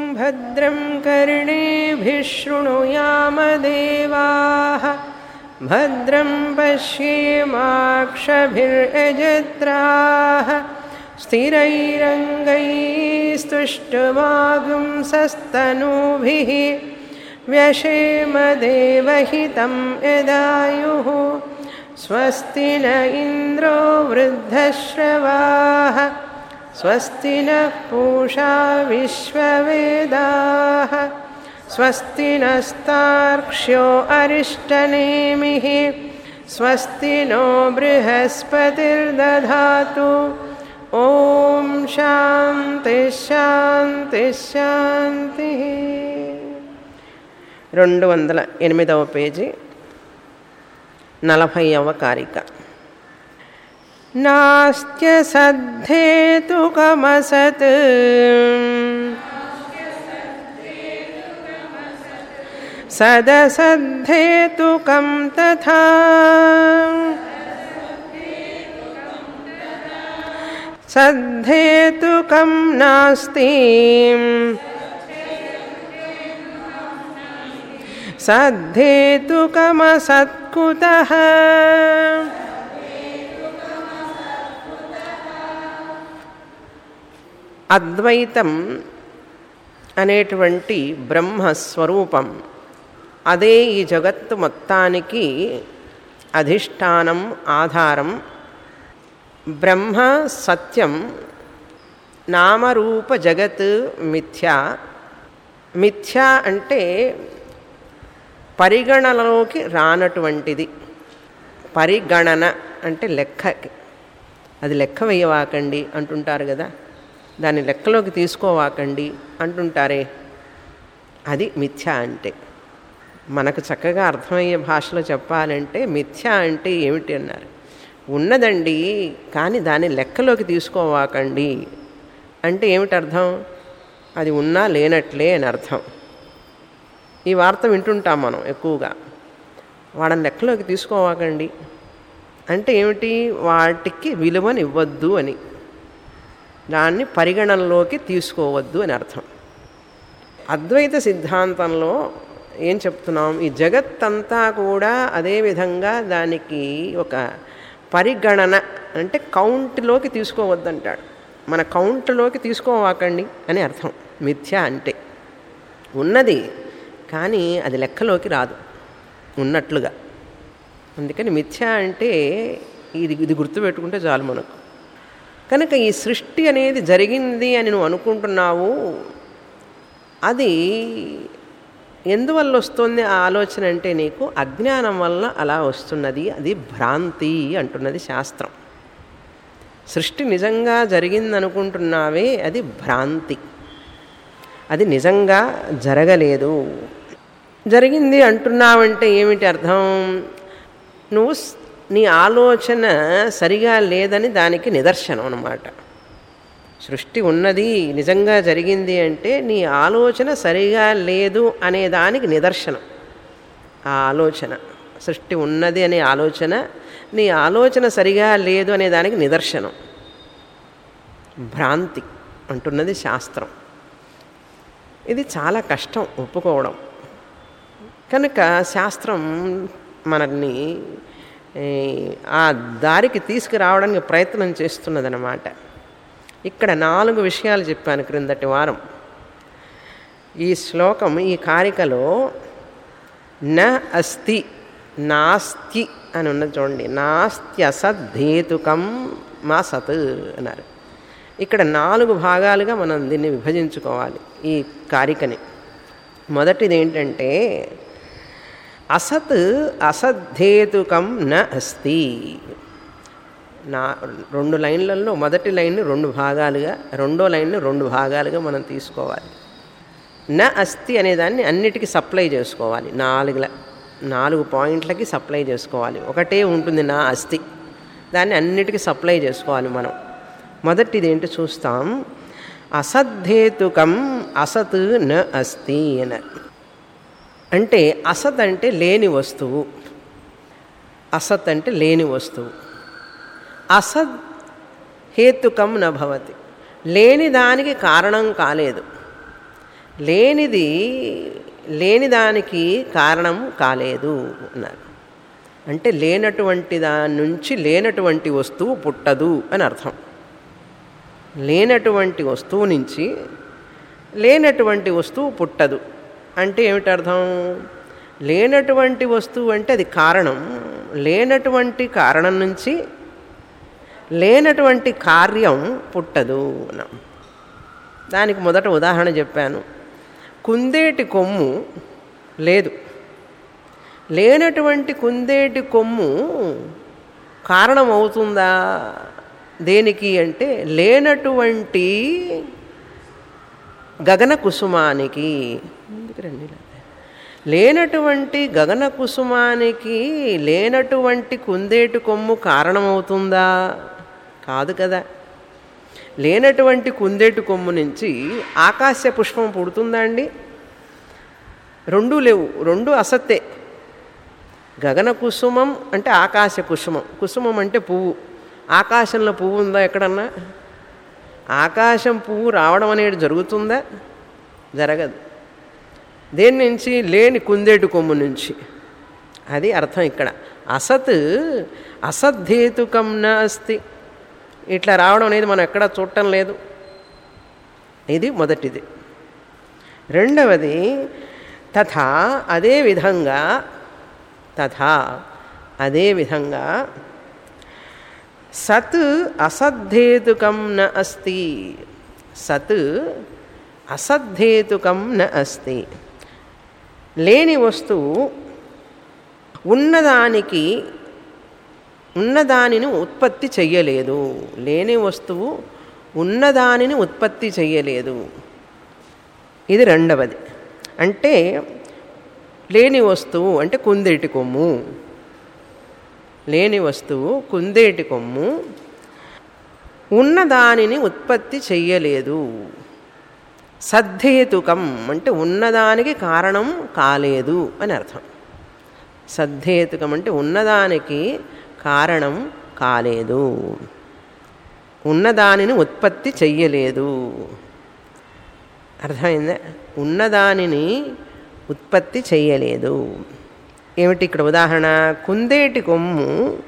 भद्रं कर्णेभिः शृणुयामदेवाः भद्रं पश्येमाक्षभिर्यजत्राः स्थिरैरङ्गैस्तुष्टुवागुंसस्तनूभिः व्यशेमदेवहितं यदायुः स्वस्ति न इन्द्रो वृद्धश्रवाः स्वस्ति नः पूषा विश्ववेदाः स्वस्ति नस्तार्क्ष्यो अरिष्टनेमिः स्वस्ति नो बृहस्पतिर्दधातु ॐ शान्तिः शान्तिः शान्तिः రెండు వందల ఎనిమిదవ పేజీ నలభైవ కారిక नास्त्यसद्धेतुकमसत् सदसद्धेतुकं तथा सद्धेतुकं नास्ति सद्धेतुकमसत्कुतः అద్వైతం అనేటువంటి బ్రహ్మస్వరూపం అదే ఈ జగత్తు మొత్తానికి అధిష్టానం ఆధారం బ్రహ్మ సత్యం నామరూప జగత్ మిథ్య మిథ్య అంటే పరిగణనలోకి రానటువంటిది పరిగణన అంటే లెక్కకి అది లెక్క వేయవాకండి అంటుంటారు కదా దాన్ని లెక్కలోకి తీసుకోవాకండి అంటుంటారే అది మిథ్య అంటే మనకు చక్కగా అర్థమయ్యే భాషలో చెప్పాలంటే మిథ్య అంటే ఏమిటి అన్నారు ఉన్నదండి కానీ దాన్ని లెక్కలోకి తీసుకోవాకండి అంటే ఏమిటి అర్థం అది ఉన్నా లేనట్లే అని అర్థం ఈ వార్త వింటుంటాం మనం ఎక్కువగా వాళ్ళని లెక్కలోకి తీసుకోవాకండి అంటే ఏమిటి వాటికి విలువని ఇవ్వద్దు అని దాన్ని పరిగణనలోకి తీసుకోవద్దు అని అర్థం అద్వైత సిద్ధాంతంలో ఏం చెప్తున్నాం ఈ జగత్తంతా కూడా అదే విధంగా దానికి ఒక పరిగణన అంటే కౌంట్లోకి తీసుకోవద్దంటాడు మన కౌంట్లోకి తీసుకోవాకండి అని అర్థం మిథ్య అంటే ఉన్నది కానీ అది లెక్కలోకి రాదు ఉన్నట్లుగా అందుకని మిథ్య అంటే ఇది ఇది గుర్తుపెట్టుకుంటే చాలు మనకు కనుక ఈ సృష్టి అనేది జరిగింది అని నువ్వు అనుకుంటున్నావు అది ఎందువల్ల వస్తుంది ఆ ఆలోచన అంటే నీకు అజ్ఞానం వల్ల అలా వస్తున్నది అది భ్రాంతి అంటున్నది శాస్త్రం సృష్టి నిజంగా జరిగిందనుకుంటున్నావే అది భ్రాంతి అది నిజంగా జరగలేదు జరిగింది అంటున్నావంటే ఏమిటి అర్థం నువ్వు నీ ఆలోచన సరిగా లేదని దానికి నిదర్శనం అన్నమాట సృష్టి ఉన్నది నిజంగా జరిగింది అంటే నీ ఆలోచన సరిగా లేదు అనే దానికి నిదర్శనం ఆ ఆలోచన సృష్టి ఉన్నది అనే ఆలోచన నీ ఆలోచన సరిగా లేదు అనే దానికి నిదర్శనం భ్రాంతి అంటున్నది శాస్త్రం ఇది చాలా కష్టం ఒప్పుకోవడం కనుక శాస్త్రం మనల్ని ఆ దారికి తీసుకురావడానికి ప్రయత్నం చేస్తున్నదన్నమాట ఇక్కడ నాలుగు విషయాలు చెప్పాను క్రిందటి వారం ఈ శ్లోకం ఈ కారికలో న అస్తి నాస్తి అని ఉన్నది చూడండి నాస్త్యసద్ధేతుకం మా సత్ అన్నారు ఇక్కడ నాలుగు భాగాలుగా మనం దీన్ని విభజించుకోవాలి ఈ కారికని మొదటిది ఏంటంటే అసత్ అసద్ధేతుకం న అస్తి నా రెండు లైన్లలో మొదటి లైన్ రెండు భాగాలుగా రెండో లైన్ రెండు భాగాలుగా మనం తీసుకోవాలి న అస్తి అనేదాన్ని అన్నిటికీ సప్లై చేసుకోవాలి నాలుగు నాలుగు పాయింట్లకి సప్లై చేసుకోవాలి ఒకటే ఉంటుంది నా అస్థి దాన్ని అన్నిటికీ సప్లై చేసుకోవాలి మనం మొదటిది ఏంటో చూస్తాం అసద్ధేతుకం అసత్ న అస్తి అన్నారు అంటే అసత్ అంటే లేని వస్తువు అసత్ అంటే లేని వస్తువు అసద్ హేతుకం నభవతి లేని దానికి కారణం కాలేదు లేనిది లేని దానికి కారణం కాలేదు అన్నారు అంటే లేనటువంటి దాని నుంచి లేనటువంటి వస్తువు పుట్టదు అని అర్థం లేనటువంటి వస్తువు నుంచి లేనటువంటి వస్తువు పుట్టదు అంటే ఏమిటి అర్థం లేనటువంటి వస్తువు అంటే అది కారణం లేనటువంటి కారణం నుంచి లేనటువంటి కార్యం పుట్టదు అన్నాం దానికి మొదట ఉదాహరణ చెప్పాను కుందేటి కొమ్ము లేదు లేనటువంటి కుందేటి కొమ్ము కారణం అవుతుందా దేనికి అంటే లేనటువంటి గగన కుసుమానికి ముందుకు రండి ఇలా. లేనటువంటి గగన కుసుమానికి లేనటువంటి కుందేటి కొమ్ము కారణమవుతుందా కాదు కదా లేనటువంటి కుందేటి కొమ్ము నుంచి ఆకాశ పుష్పం పుడుతుందా అండి రెండూ లేవు రెండు అసత్తే గగన కుసుమం అంటే ఆకాశ కుసుమం కుసుమం అంటే పువ్వు ఆకాశంలో పువ్వు ఉందా ఎక్కడన్నా ఆకాశం పువ్వు రావడం అనేది జరుగుతుందా జరగదు దేని నుంచి లేని కుందేటు కొమ్ము నుంచి అది అర్థం ఇక్కడ అసత్ అసద్ధేతుకం న అస్తి ఇట్లా రావడం అనేది మనం ఎక్కడ చూడటం లేదు ఇది మొదటిది రెండవది తథా అదే విధంగా తథా అదే విధంగా సత్ అసద్ధేతుకం న అస్తి సత్ అసద్ధేతుకం న అస్తి లేని వస్తువు ఉన్నదానికి ఉన్నదానిని ఉత్పత్తి చెయ్యలేదు లేని వస్తువు ఉన్నదానిని ఉత్పత్తి చెయ్యలేదు ఇది రెండవది అంటే లేని వస్తువు అంటే కుందేటి కొమ్ము లేని వస్తువు కుందేటి కొమ్ము ఉన్నదానిని ఉత్పత్తి చెయ్యలేదు సద్ధేతుకం అంటే ఉన్నదానికి కారణం కాలేదు అని అర్థం సద్ధేతుకం అంటే ఉన్నదానికి కారణం కాలేదు ఉన్నదానిని ఉత్పత్తి చెయ్యలేదు అర్థమైందా ఉన్నదానిని ఉత్పత్తి చెయ్యలేదు ఏమిటి ఇక్కడ ఉదాహరణ కుందేటి కొమ్ము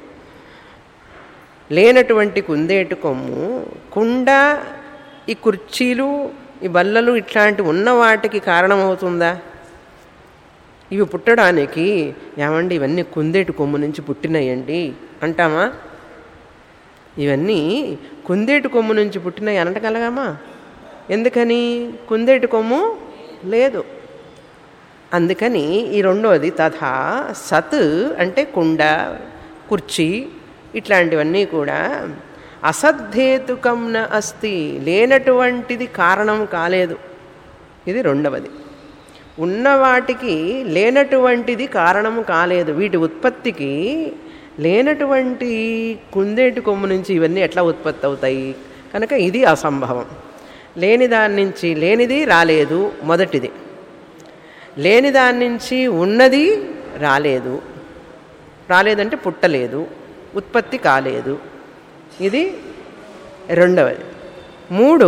లేనటువంటి కుందేటి కొమ్ము కుండ ఈ కుర్చీలు ఈ బల్లలు ఇట్లాంటి ఉన్న వాటికి కారణమవుతుందా ఇవి పుట్టడానికి ఏమండి ఇవన్నీ కుందేటి కొమ్ము నుంచి పుట్టినాయండి అంటామా ఇవన్నీ కుందేటి కొమ్ము నుంచి పుట్టినాయి అనటగలగామా ఎందుకని కుందేటి కొమ్ము లేదు అందుకని ఈ రెండోది తథా సత్ అంటే కుండ కుర్చీ ఇట్లాంటివన్నీ కూడా అసద్ధేతుకం న అస్తి లేనటువంటిది కారణం కాలేదు ఇది రెండవది ఉన్న వాటికి లేనటువంటిది కారణం కాలేదు వీటి ఉత్పత్తికి లేనటువంటి కుందేటి కొమ్ము నుంచి ఇవన్నీ ఎట్లా ఉత్పత్తి అవుతాయి కనుక ఇది అసంభవం లేని దాని నుంచి లేనిది రాలేదు మొదటిది లేని దాని నుంచి ఉన్నది రాలేదు రాలేదంటే పుట్టలేదు ఉత్పత్తి కాలేదు ఇది రెండవది మూడు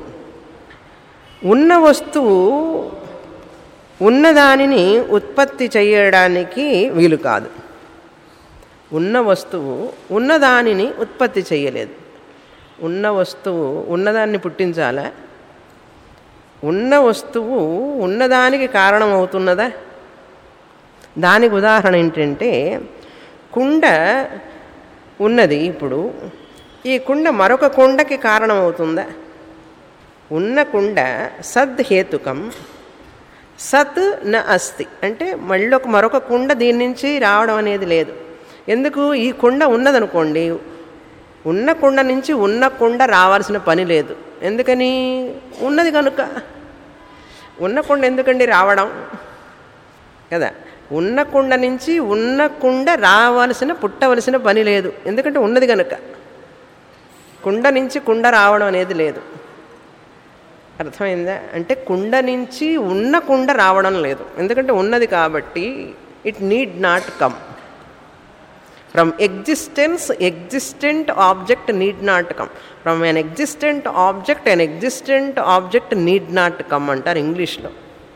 ఉన్న వస్తువు ఉన్నదానిని ఉత్పత్తి చేయడానికి వీలు కాదు ఉన్న వస్తువు ఉన్నదానిని ఉత్పత్తి చేయలేదు ఉన్న వస్తువు ఉన్నదాన్ని పుట్టించాలా ఉన్న వస్తువు ఉన్నదానికి కారణం అవుతున్నదా దానికి ఉదాహరణ ఏంటంటే కుండ ఉన్నది ఇప్పుడు ఈ కుండ మరొక కుండకి కారణం అవుతుందా ఉన్న కుండ సద్హేతుకం సత్ న అస్తి అంటే మళ్ళీ ఒక మరొక కుండ దీని నుంచి రావడం అనేది లేదు ఎందుకు ఈ కుండ ఉన్నదనుకోండి ఉన్న కుండ నుంచి ఉన్న కుండ రావాల్సిన పని లేదు ఎందుకని ఉన్నది కనుక ఉన్న కుండ ఎందుకండి రావడం కదా ఉన్న కుండ నుంచి ఉన్న కుండ రావాల్సిన పుట్టవలసిన పని లేదు ఎందుకంటే ఉన్నది కనుక కుండ నుంచి కుండ రావడం అనేది లేదు అర్థమైందా అంటే కుండ నుంచి ఉన్న కుండ రావడం లేదు ఎందుకంటే ఉన్నది కాబట్టి it need not come from existence existent object need not come from an existent object an existent object need not come అంటారు ఇంగ్లీష్లో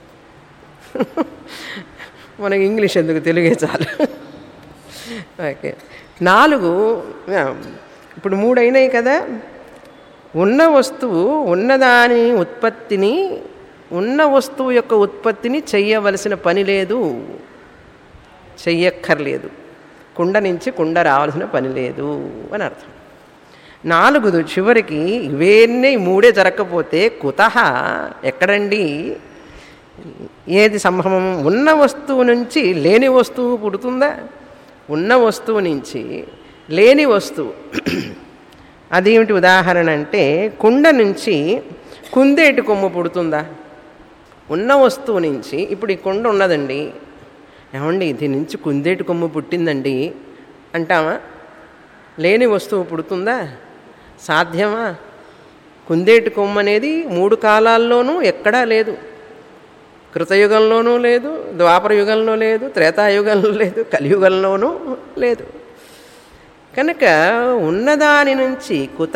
మనకి ఇంగ్లీష్ ఎందుకు తెలుగే చాలు ఓకే నాలుగు ఆ, ఇప్పుడు మూడు అయినాయి కదా ఉన్న వస్తువు ఉన్నదాని ఉత్పత్తిని ఉన్న వస్తువు యొక్క ఉత్పత్తిని చెయ్యవలసిన పని లేదు చెయ్యక్కర్లేదు కుండ నుంచి కుండ రావాల్సిన పని లేదు అని అర్థం నాలుగుదు చివరికి ఇవేన్నీ ఈ మూడే జరగకపోతే కుతహ ఎక్కడండి ఏది సంభవం ఉన్న వస్తువు నుంచి లేని వస్తువు పుడుతుందా ఉన్న వస్తువు నుంచి లేని వస్తువు అదేమిటి ఉదాహరణ అంటే కుండ నుంచి కుందేటి కొమ్ము పుడుతుందా ఉన్న వస్తువు నుంచి ఇప్పుడు ఈ కుండ ఉన్నదండి ఏమండి దీని నుంచి కుందేటి కొమ్ము పుట్టిందండి అంటామా లేని వస్తువు పుడుతుందా సాధ్యమా కుందేటి కొమ్ము అనేది మూడు కాలాల్లోనూ ఎక్కడా లేదు కృతయుగంలోనూ లేదు ద్వాపర యుగంలో లేదు త్రేతాయుగంలో లేదు కలియుగంలోనూ లేదు కనుక ఉన్నదాని నుంచి కుత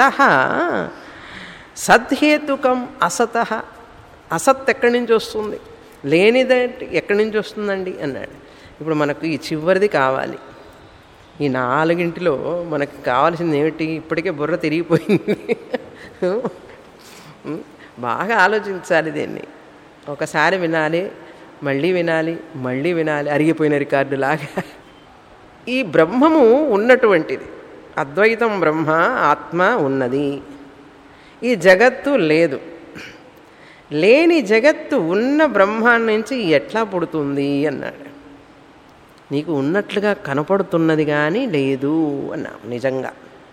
సద్హేతుకం అసత అసత్ ఎక్కడి నుంచి వస్తుంది లేనిదంటే ఎక్కడి నుంచి వస్తుందండి అన్నాడు ఇప్పుడు మనకు ఈ చివరిది కావాలి ఈ నాలుగింటిలో మనకు కావాల్సింది ఏమిటి ఇప్పటికే బుర్ర తిరిగిపోయింది బాగా ఆలోచించాలి దీన్ని ఒకసారి వినాలి మళ్ళీ వినాలి మళ్ళీ వినాలి అరిగిపోయిన రికార్డు లాగా ఈ బ్రహ్మము ఉన్నటువంటిది అద్వైతం బ్రహ్మ ఆత్మ ఉన్నది ఈ జగత్తు లేదు లేని జగత్తు ఉన్న బ్రహ్మాన్ని నుంచి ఎట్లా పుడుతుంది అన్నాడు నీకు ఉన్నట్లుగా కనపడుతున్నది కానీ లేదు అన్నా నిజంగా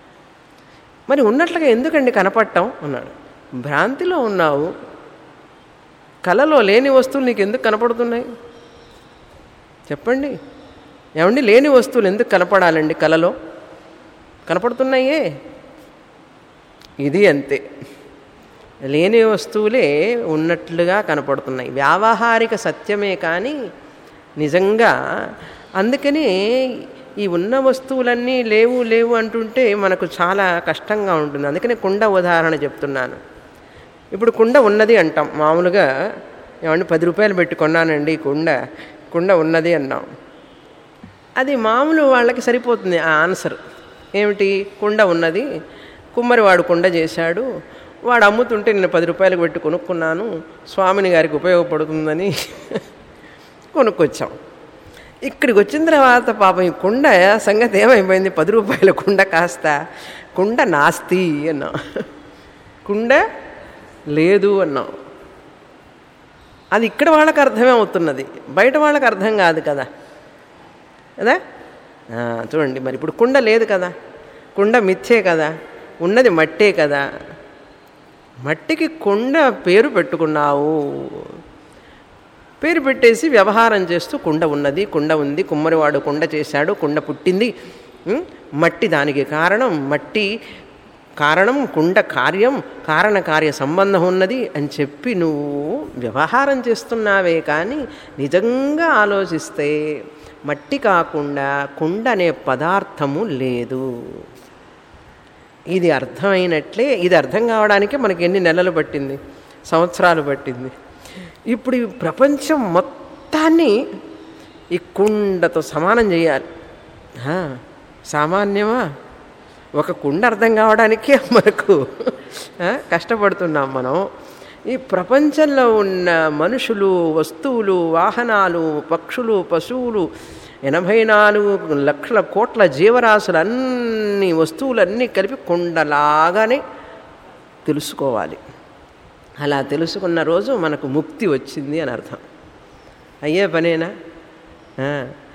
మరి ఉన్నట్లుగా ఎందుకండి కనపడటం అన్నాడు భ్రాంతిలో ఉన్నావు కళలో లేని వస్తువులు నీకు ఎందుకు కనపడుతున్నాయి చెప్పండి ఏమండి లేని వస్తువులు ఎందుకు కనపడాలండి కళలో కనపడుతున్నాయే ఇది అంతే లేని వస్తువులే ఉన్నట్లుగా కనపడుతున్నాయి వ్యావహారిక సత్యమే కానీ నిజంగా అందుకని ఈ ఉన్న వస్తువులన్నీ లేవు లేవు అంటుంటే మనకు చాలా కష్టంగా ఉంటుంది అందుకని కుండ ఉదాహరణ చెప్తున్నాను ఇప్పుడు కుండ ఉన్నది అంటాం మామూలుగా ఏమంటే పది రూపాయలు పెట్టి కొన్నానండి కుండ కుండ ఉన్నది అన్నాం అది మామూలు వాళ్ళకి సరిపోతుంది ఆ ఆన్సర్ ఏమిటి కుండ ఉన్నది కుమ్మరి వాడు కుండ చేశాడు వాడు అమ్ముతుంటే నేను పది రూపాయలకు పెట్టి కొనుక్కున్నాను స్వామిని గారికి ఉపయోగపడుతుందని కొనుక్కొచ్చాం ఇక్కడికి వచ్చిన తర్వాత పాపం ఈ కుండ సంగతి ఏమైపోయింది పది రూపాయల కుండ కాస్త కుండ నాస్తి అన్నాం కుండ లేదు అన్నాం అది ఇక్కడ వాళ్ళకి అర్థమే అవుతున్నది బయట వాళ్ళకి అర్థం కాదు కదా కదా ఆ, చూడండి మరి ఇప్పుడు కుండ లేదు కదా కుండ మిథ్యే కదా ఉన్నది మట్టే కదా మట్టికి కుండ పేరు పెట్టుకున్నావు పేరు పెట్టేసి వ్యవహారం చేస్తూ కుండ ఉన్నది కుండ ఉంది కుమ్మరివాడు కుండ చేశాడు కుండ పుట్టింది ఉం? మట్టి దానికి కారణం మట్టి కారణం కుండ కార్యం కారణ కార్య సంబంధం ఉన్నది అని చెప్పి నువ్వు వ్యవహారం చేస్తున్నావే కానీ నిజంగా ఆలోచిస్తే మట్టి కాకుండా కుండ అనే పదార్థము లేదు ఇది అర్థమైనట్లే ఇది అర్థం కావడానికి మనకి ఎన్ని నెలలు పట్టింది సంవత్సరాలు పట్టింది ఇప్పుడు ఈ ప్రపంచం మొత్తాన్ని ఈ కుండతో సమానం చేయాలి ఆ, సామాన్యమా ఒక కుండ అర్థం కావడానికే మనకు ఆ, కష్టపడుతున్నాం మనం ఈ ప్రపంచంలో ఉన్న మనుషులు వస్తువులు వాహనాలు పక్షులు పశువులు ఎనభై నాలుగు లక్షల కోట్ల జీవరాశులు అన్ని వస్తువులన్నీ కలిపి కుండలాగానే తెలుసుకోవాలి అలా తెలుసుకున్న రోజు మనకు ముక్తి వచ్చింది అని అర్థం అయ్యే పనేనా ఆ,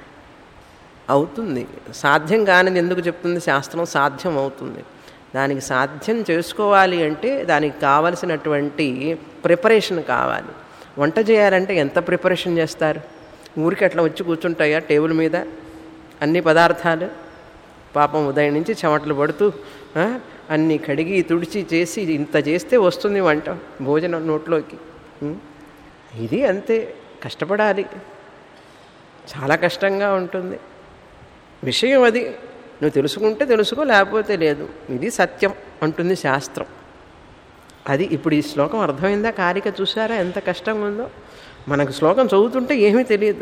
అవుతుంది సాధ్యం కానిది ఎందుకు చెప్తుంది శాస్త్రం సాధ్యం అవుతుంది దానికి సాధ్యం చేసుకోవాలి అంటే దానికి కావలసినటువంటి ప్రిపరేషన్ కావాలి వంట చేయాలంటే ఎంత ప్రిపరేషన్ చేస్తారు ఊరికి అట్లా వచ్చి కూర్చుంటాయా టేబుల్ మీద అన్ని పదార్థాలు పాపం ఉదయం నుంచి చెమటలు పడుతూ ఆ, అన్నీ కడిగి తుడిచి చేసి ఇంత చేస్తే వస్తుంది వంట భోజనం నోట్లోకి ఉం? ఇది అంతే కష్టపడాలి చాలా కష్టంగా ఉంటుంది విషయం అది నువ్వు తెలుసుకుంటే తెలుసుకో లేకపోతే లేదు ఇది సత్యం అంటుంది శాస్త్రం అది ఇప్పుడు ఈ శ్లోకం అర్థమైందా కారిక చూసారా ఎంత కష్టంగా ఉందో మనకు శ్లోకం చదువుతుంటే ఏమీ తెలియదు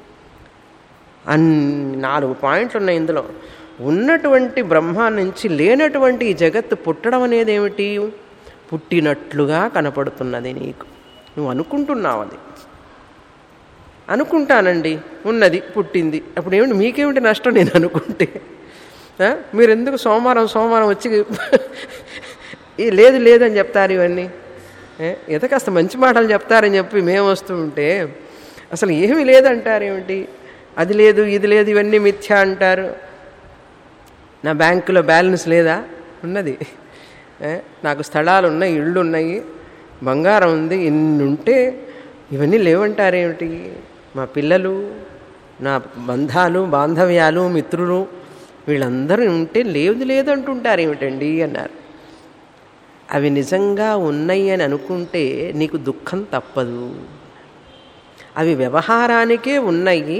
అన్ని నాలుగు పాయింట్లు ఉన్నాయి ఇందులో ఉన్నటువంటి బ్రహ్మ నుంచి లేనటువంటి ఈ జగత్తు పుట్టడం అనేది ఏమిటి పుట్టినట్లుగా కనపడుతున్నది నీకు నువ్వు అనుకుంటున్నావు అది అనుకుంటానండి ఉన్నది పుట్టింది అప్పుడు ఏమిటి మీకేమిటి నష్టం నేను అనుకుంటే ఆ? మీరు ఎందుకు సోమవారం సోమవారం వచ్చి ఈ లేదు లేదని చెప్తారు ఇవన్నీ ఏ? ఏదో కాస్త మంచి మాటలు చెప్తారని చెప్పి మేము వస్తూ ఉంటే అసలు ఏమీ లేదంటారు ఏమిటి అది లేదు ఇది లేదు ఇవన్నీ మిథ్యా అంటారు నా బ్యాంకులో బ్యాలెన్స్ లేదా ఉన్నది ఏ? నాకు స్థలాలు ఉన్నాయి ఇళ్ళు ఉన్నాయి బంగారం ఉంది ఇన్ని ఉంటే ఇవన్నీ లేవంటారేమిటి మా పిల్లలు నా బంధాలు బాంధవ్యాలు మిత్రులు వీళ్ళందరూ ఉంటే లేదు లేదు అంటుంటారు ఏమిటండి అన్నారు అవి నిజంగా ఉన్నాయి అని అనుకుంటే నీకు దుఃఖం తప్పదు అవి వ్యవహారానికే ఉన్నాయి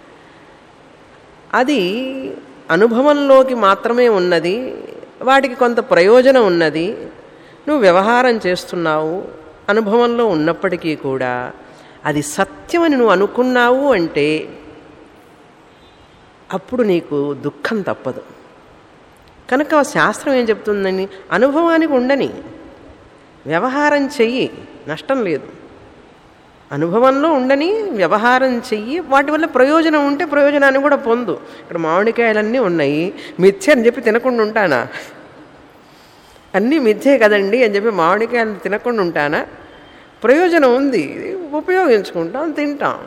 అది అనుభవంలోకి మాత్రమే ఉన్నది వాటికి కొంత ప్రయోజనం ఉన్నది నువ్వు వ్యవహారం చేస్తున్నావు అనుభవంలో ఉన్నప్పటికీ కూడా అది సత్యమని నువ్వు అనుకున్నావు అంటే అప్పుడు నీకు దుఃఖం తప్పదు కనుక శాస్త్రం ఏం చెప్తుందని అనుభవానికి ఉండని వ్యవహారం చెయ్యి నష్టం లేదు అనుభవంలో ఉండని వ్యవహారం చెయ్యి వాటి వల్ల ప్రయోజనం ఉంటే ప్రయోజనాన్ని కూడా పొందు ఇక్కడ మామిడికాయలన్నీ ఉన్నాయి మిథ్య అని చెప్పి తినకుండా ఉంటానా అన్నీ మిథ్యే కదండి అని చెప్పి మామిడికాయలు తినకుండా ఉంటానా ప్రయోజనం ఉంది ఉపయోగించుకుంటాం తింటాం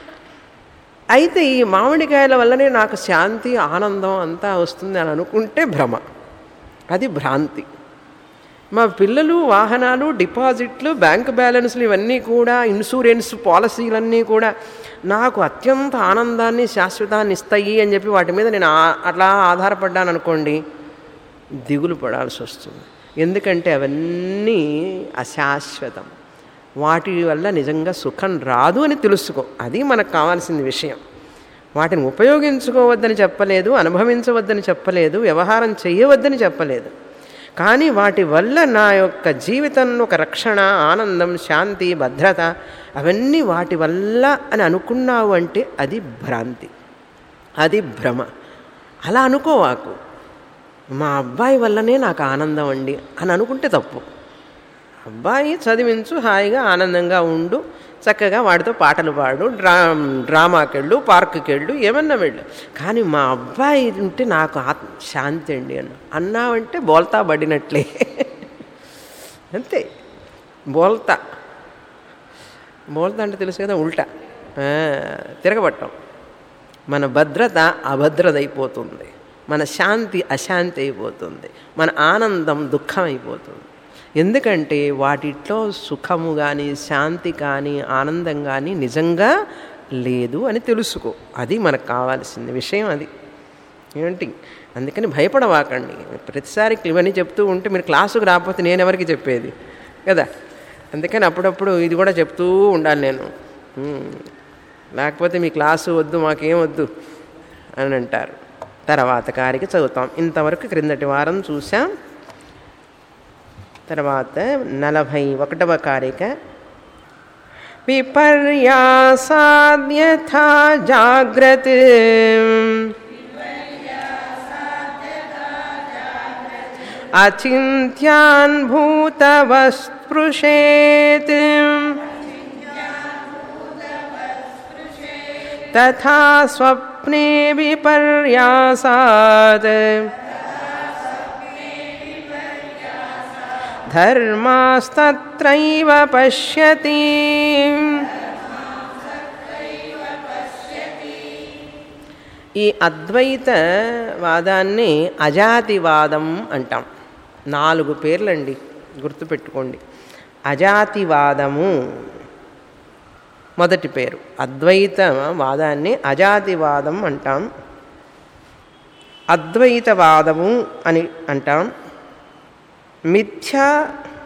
అయితే ఈ మామిడికాయల వల్లనే నాకు శాంతి ఆనందం అంతా వస్తుంది అని అనుకుంటే భ్రమ అది భ్రాంతి మా పిల్లలు వాహనాలు డిపాజిట్లు బ్యాంక్ బ్యాలెన్స్లు ఇవన్నీ కూడా ఇన్సూరెన్స్ పాలసీలన్నీ కూడా నాకు అత్యంత ఆనందాన్ని శాశ్వతాన్ని ఇస్తాయి అని చెప్పి వాటి మీద నేను ఆ- అట్లా ఆధారపడ్డాను అనుకోండి దిగులు పడాల్సి వస్తుంది ఎందుకంటే అవన్నీ అశాశ్వతం వాటి వల్ల నిజంగా సుఖం రాదు అని తెలుసుకో అది మనకు కావాల్సిన విషయం వాటిని ఉపయోగించుకోవద్దని చెప్పలేదు అనుభవించవద్దని చెప్పలేదు వ్యవహారం చేయవద్దని చెప్పలేదు కానీ వాటి వల్ల నా యొక్క జీవితంలో ఒక రక్షణ ఆనందం శాంతి భద్రత అవన్నీ వాటి వల్ల అని అనుకున్నావు అంటే అది భ్రాంతి అది భ్రమ అలా అనుకోవాకు మా అబ్బాయి వల్లనే నాకు ఆనందం అండి అని అనుకుంటే తప్పు అబ్బాయి చదివించు హాయిగా ఆనందంగా ఉండు చక్కగా వాడితో పాటలు పాడు డ్రా డ్రామాకి వెళ్ళు పార్కుకి వెళ్ళు ఏమన్నా వెళ్ళు కానీ మా అబ్బాయి ఉంటే నాకు ఆత్మ శాంతి అండి అన్న అన్నావంటే బోల్తా పడినట్లే అంతే బోల్తా బోల్తా అంటే తెలుసు కదా ఉల్టా ఆ, తిరగబట్టం మన భద్రత అభద్రత అయిపోతుంది మన శాంతి అశాంతి అయిపోతుంది మన ఆనందం దుఃఖం అయిపోతుంది ఎందుకంటే వాటిట్లో సుఖము కానీ శాంతి కానీ ఆనందం కానీ నిజంగా లేదు అని తెలుసుకో అది మనకు కావాల్సింది విషయం అది ఏంటి అందుకని భయపడవాకండి ప్రతిసారి ఇవన్నీ చెప్తూ ఉంటే మీరు క్లాసుకు రాకపోతే నేను ఎవరికి చెప్పేది కదా అందుకని అప్పుడప్పుడు ఇది కూడా చెప్తూ ఉండాలి నేను ఉమ్, లేకపోతే మీ క్లాసు వద్దు మాకేం వద్దు అని అంటారు తర్వాత కారిక చదువుతాం ఇంతవరకు క్రిందటి వారం చూసాం తర్వాత నలభై ఒకటవ కారిక విపర్యాసాద్యథా జాగ్రత్ అచింత్యాన్ భూతవస్పృశేత్ తథా స్వప్నే విపర్యాసాత్ ధర్మాస్తత్రైవ పశ్యతి ఈ అద్వైత వాదాన్ని అజాతివాదం అంటాం నాలుగు పేర్లండి గుర్తుపెట్టుకోండి అజాతివాదము మొదటి పేరు అద్వైత వాదాన్ని అజాతివాదం అంటాం అద్వైతవాదము అని అంటాం మిథ్యా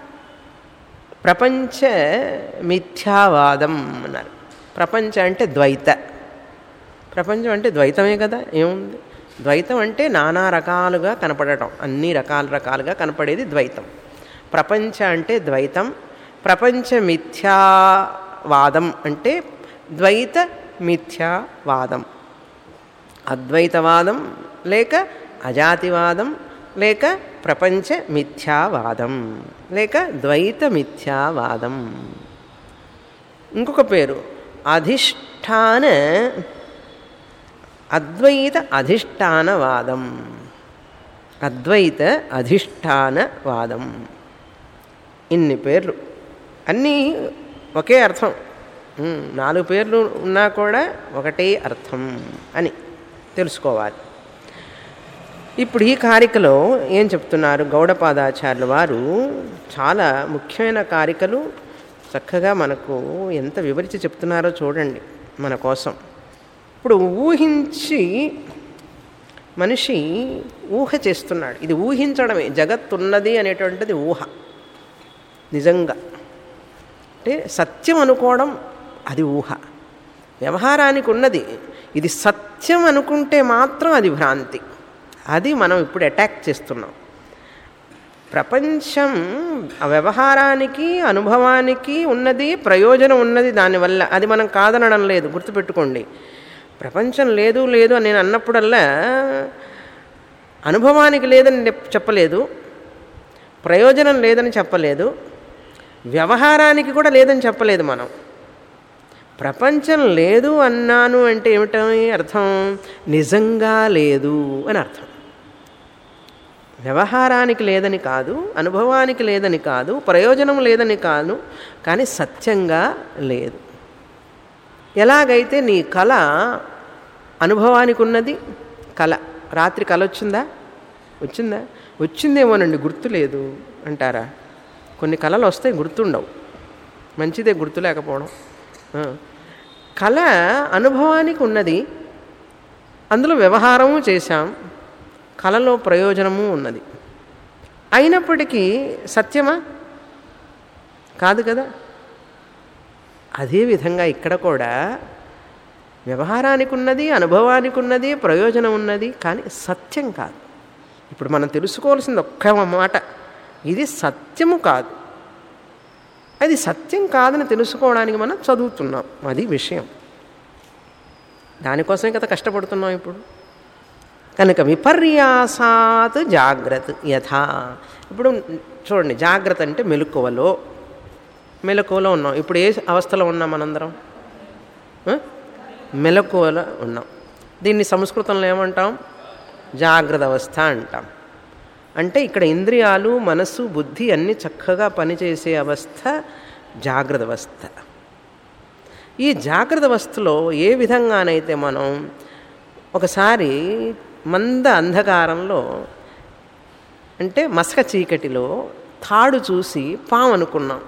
ప్రపంచ మిథ్యావాదం అన్నారు ప్రపంచ అంటే ద్వైత ప్రపంచం అంటే ద్వైతమే కదా ఏముంది ద్వైతం అంటే నానా రకాలుగా కనపడటం అన్ని రకాల రకాలుగా కనపడేది ద్వైతం ప్రపంచ అంటే ద్వైతం ప్రపంచ మిథ్యావాదం అంటే ద్వైత మిథ్యావాదం అద్వైతవాదం లేక అజాతివాదం లేక ప్రపంచ మిథ్యావాదం లేక ద్వైత మిథ్యావాదం ఇంకొక పేరు అధిష్టాన అద్వైత అధిష్టానవాదం అద్వైత అధిష్టానవాదం ఇన్ని పేర్లు అన్నీ ఒకే అర్థం ఉమ్, నాలుగు పేర్లు ఉన్నా కూడా ఒకటే అర్థం అని తెలుసుకోవాలి ఇప్పుడు ఈ కారికలో ఏం చెప్తున్నారు గౌడపాదాచార్యుల వారు చాలా ముఖ్యమైన కారికలు చక్కగా మనకు ఎంత వివరించి చెప్తున్నారో చూడండి మన కోసం ఇప్పుడు ఊహించి మనిషి ఊహ చేస్తున్నాడు ఇది ఊహించడమే జగత్తున్నది అనేటువంటిది ఊహ నిజంగా అంటే సత్యం అనుకోవడం అది ఊహ వ్యవహారానికి ఉన్నది ఇది సత్యం అనుకుంటే మాత్రం అది భ్రాంతి అది మనం ఇప్పుడు అటాక్ చేస్తున్నాం ప్రపంచం ఆ వ్యవహారానికి అనుభవానికి ఉన్నది ప్రయోజనం ఉన్నది దానివల్ల అది మనం కాదనడం లేదు గుర్తుపెట్టుకోండి ప్రపంచం లేదు లేదు అని నేను అన్నప్పుడల్లా అనుభవానికి లేదని చెప్- చెప్పలేదు ప్రయోజనం లేదని చెప్పలేదు వ్యవహారానికి కూడా లేదని చెప్పలేదు మనం ప్రపంచం లేదు అన్నాను అంటే ఏమిటని అర్థం నిజంగా లేదు అని అర్థం వ్యవహారానికి లేదని కాదు అనుభవానికి లేదని కాదు ప్రయోజనం లేదని కాదు కానీ సత్యంగా లేదు ఎలాగైతే నీ కళ అనుభవానికి ఉన్నది కళ రాత్రి కళ వచ్చిందా వచ్చిందా వచ్చిందేమోనండి గుర్తు లేదు అంటారా కొన్ని కళలు వస్తాయి గుర్తుండవు మంచిదే గుర్తు లేకపోవడం ఆ. కళ అనుభవానికి ఉన్నది అందులో వ్యవహారము చేశాం కళలో ప్రయోజనము ఉన్నది అయినప్పటికీ సత్యమా కాదు కదా అదేవిధంగా ఇక్కడ కూడా వ్యవహారానికి ఉన్నది అనుభవానికి ఉన్నది ప్రయోజనం ఉన్నది కానీ సత్యం కాదు ఇప్పుడు మనం తెలుసుకోవాల్సింది ఒక్క మాట ఇది సత్యము కాదు అది సత్యం కాదని తెలుసుకోవడానికి మనం చదువుతున్నాం అది విషయం దానికోసమే కదా కష్టపడుతున్నాం ఇప్పుడు కనుక విపర్యాసాత్ జాగ్రత్త యథా ఇప్పుడు చూడండి జాగ్రత్త అంటే మెలకువలో మెలకువలో ఉన్నాం ఇప్పుడు ఏ అవస్థలో ఉన్నాం మనందరం ఆ? మెలకువలో ఉన్నాం దీన్ని సంస్కృతంలో ఏమంటాం జాగ్రత్త అవస్థ అంటాం అంటే ఇక్కడ ఇంద్రియాలు మనస్సు బుద్ధి అన్నీ చక్కగా పనిచేసే అవస్థ జాగ్రత్త అవస్థ ఈ జాగ్రత్త అవస్థలో ఏ విధంగానైతే మనం ఒకసారి మంద అంధకారంలో అంటే మసక చీకటిలో తాడు చూసి పాము అనుకున్నాం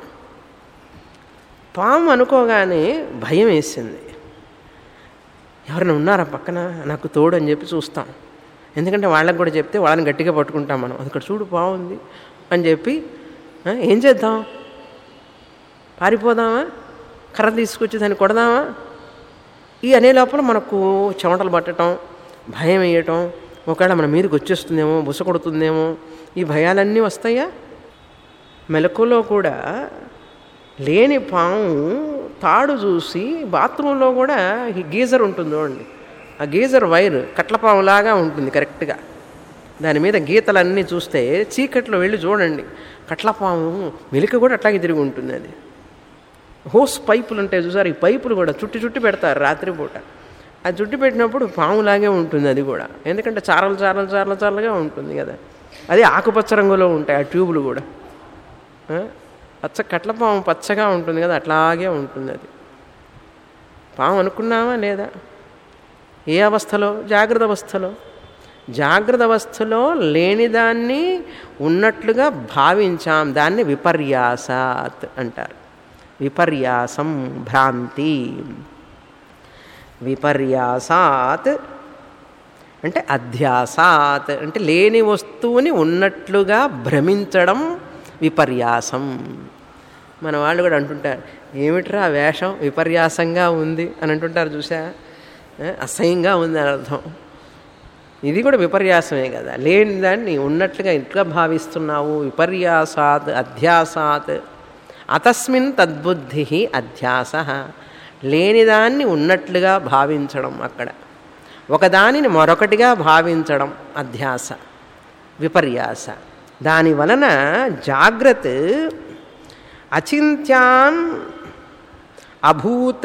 పాము అనుకోగానే భయం వేసింది ఎవరైనా ఉన్నారా పక్కన నాకు తోడు అని చెప్పి చూస్తాం ఎందుకంటే వాళ్ళకి కూడా చెప్తే వాళ్ళని గట్టిగా పట్టుకుంటాం మనం అది ఇక్కడ చూడు బాగుంది అని చెప్పి "ఆ, ఏం చేద్దాం పారిపోదామా కర్ర తీసుకొచ్చి దాన్ని కొడదామా ఈ అనే లోపల మనకు చెమటలు పట్టడం భయం వేయటం ఒకవేళ మన మీదకి వచ్చేస్తుందేమో బుస కొడుతుందేమో ఈ భయాలన్నీ వస్తాయా మెలకులో కూడా లేని పాము తాడు చూసి బాత్రూంలో కూడా ఈ గీజర్ ఉంటుంది చూడండి ఆ గీజర్ వైర్ కట్లపాములాగా ఉంటుంది కరెక్ట్గా దాని మీద గీతలన్నీ చూస్తే చీకట్లో వెళ్ళి చూడండి కట్లపాము మెలిక కూడా అట్లాగే తిరిగి ఉంటుంది అది హోస్ పైపులు ఉంటాయి చూసారు ఈ పైపులు కూడా చుట్టి చుట్టి పెడతారు రాత్రిపూట అది చుట్టి పెట్టినప్పుడు పాములాగే ఉంటుంది అది కూడా ఎందుకంటే చారలు చారలు చారలు చారలుగా ఉంటుంది కదా అది ఆకుపచ్చ రంగులో ఉంటాయి ఆ ట్యూబులు కూడా ఆ? పచ్చ కట్ల పాము పచ్చగా ఉంటుంది కదా అట్లాగే ఉంటుంది అది పాము అనుకున్నావా లేదా ఏ అవస్థలో జాగ్రత్త అవస్థలో జాగ్రత్త అవస్థలో లేనిదాన్ని ఉన్నట్లుగా భావించాం దాన్ని విపర్యాసాత్ అంటారు విపర్యాసం భ్రాంతి విపర్యాసాత్ అంటే అధ్యాసాత్ అంటే లేని వస్తువుని ఉన్నట్లుగా భ్రమించడం విపర్యాసం మన వాళ్ళు కూడా అంటుంటారు ఏమిట్రా ఆ వేషం విపర్యాసంగా ఉంది అని అంటుంటారు చూసా ఏ, అసహ్యంగా ఉంది అని అర్థం ఇది కూడా విపర్యాసమే కదా లేని దాన్ని ఉన్నట్లుగా ఇట్లా భావిస్తున్నావు విపర్యాసాత్ అధ్యాసాత్ అతస్మిన్ తద్బుద్ధి అధ్యాస లేనిదాన్ని ఉన్నట్లుగా భావించడం అక్కడ ఒకదానిని మరొకటిగా భావించడం అధ్యాస విపర్యాస దాని వలన జాగ్రత్త అచింత్యాన్ అభూత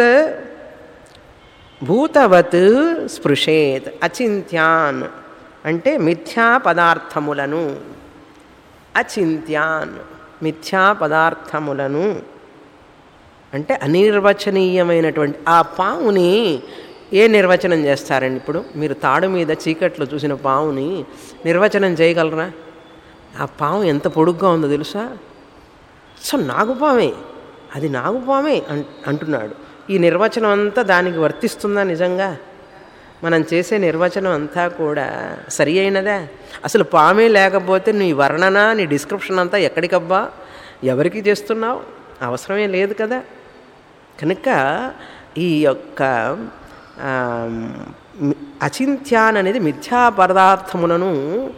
భూతవత్ స్పృశేత్ అచింత్యాన్ అంటే మిథ్యా పదార్థములను అచింత్యాన్ మిథ్యా పదార్థములను అంటే అనిర్వచనీయమైనటువంటి ఆ పాముని ఏ నిర్వచనం చేస్తారండి ఇప్పుడు మీరు తాడు మీద చీకట్లో చూసిన పాముని నిర్వచనం చేయగలరా ఆ పాము ఎంత పొడుగ్గా ఉందో తెలుసా సో నాగుపామే అది నాగుపామే అం అంటున్నాడు ఈ నిర్వచనం అంతా దానికి వర్తిస్తుందా నిజంగా మనం చేసే నిర్వచనం అంతా కూడా సరి అయినదా అసలు పామే లేకపోతే నీ వర్ణన నీ డిస్క్రిప్షన్ అంతా ఎక్కడికబ్బా ఎవరికి చేస్తున్నావు అవసరమే లేదు కదా కనుక ఈ యొక్క అచింత్యాన్ అనేది మిథ్యా పదార్థములను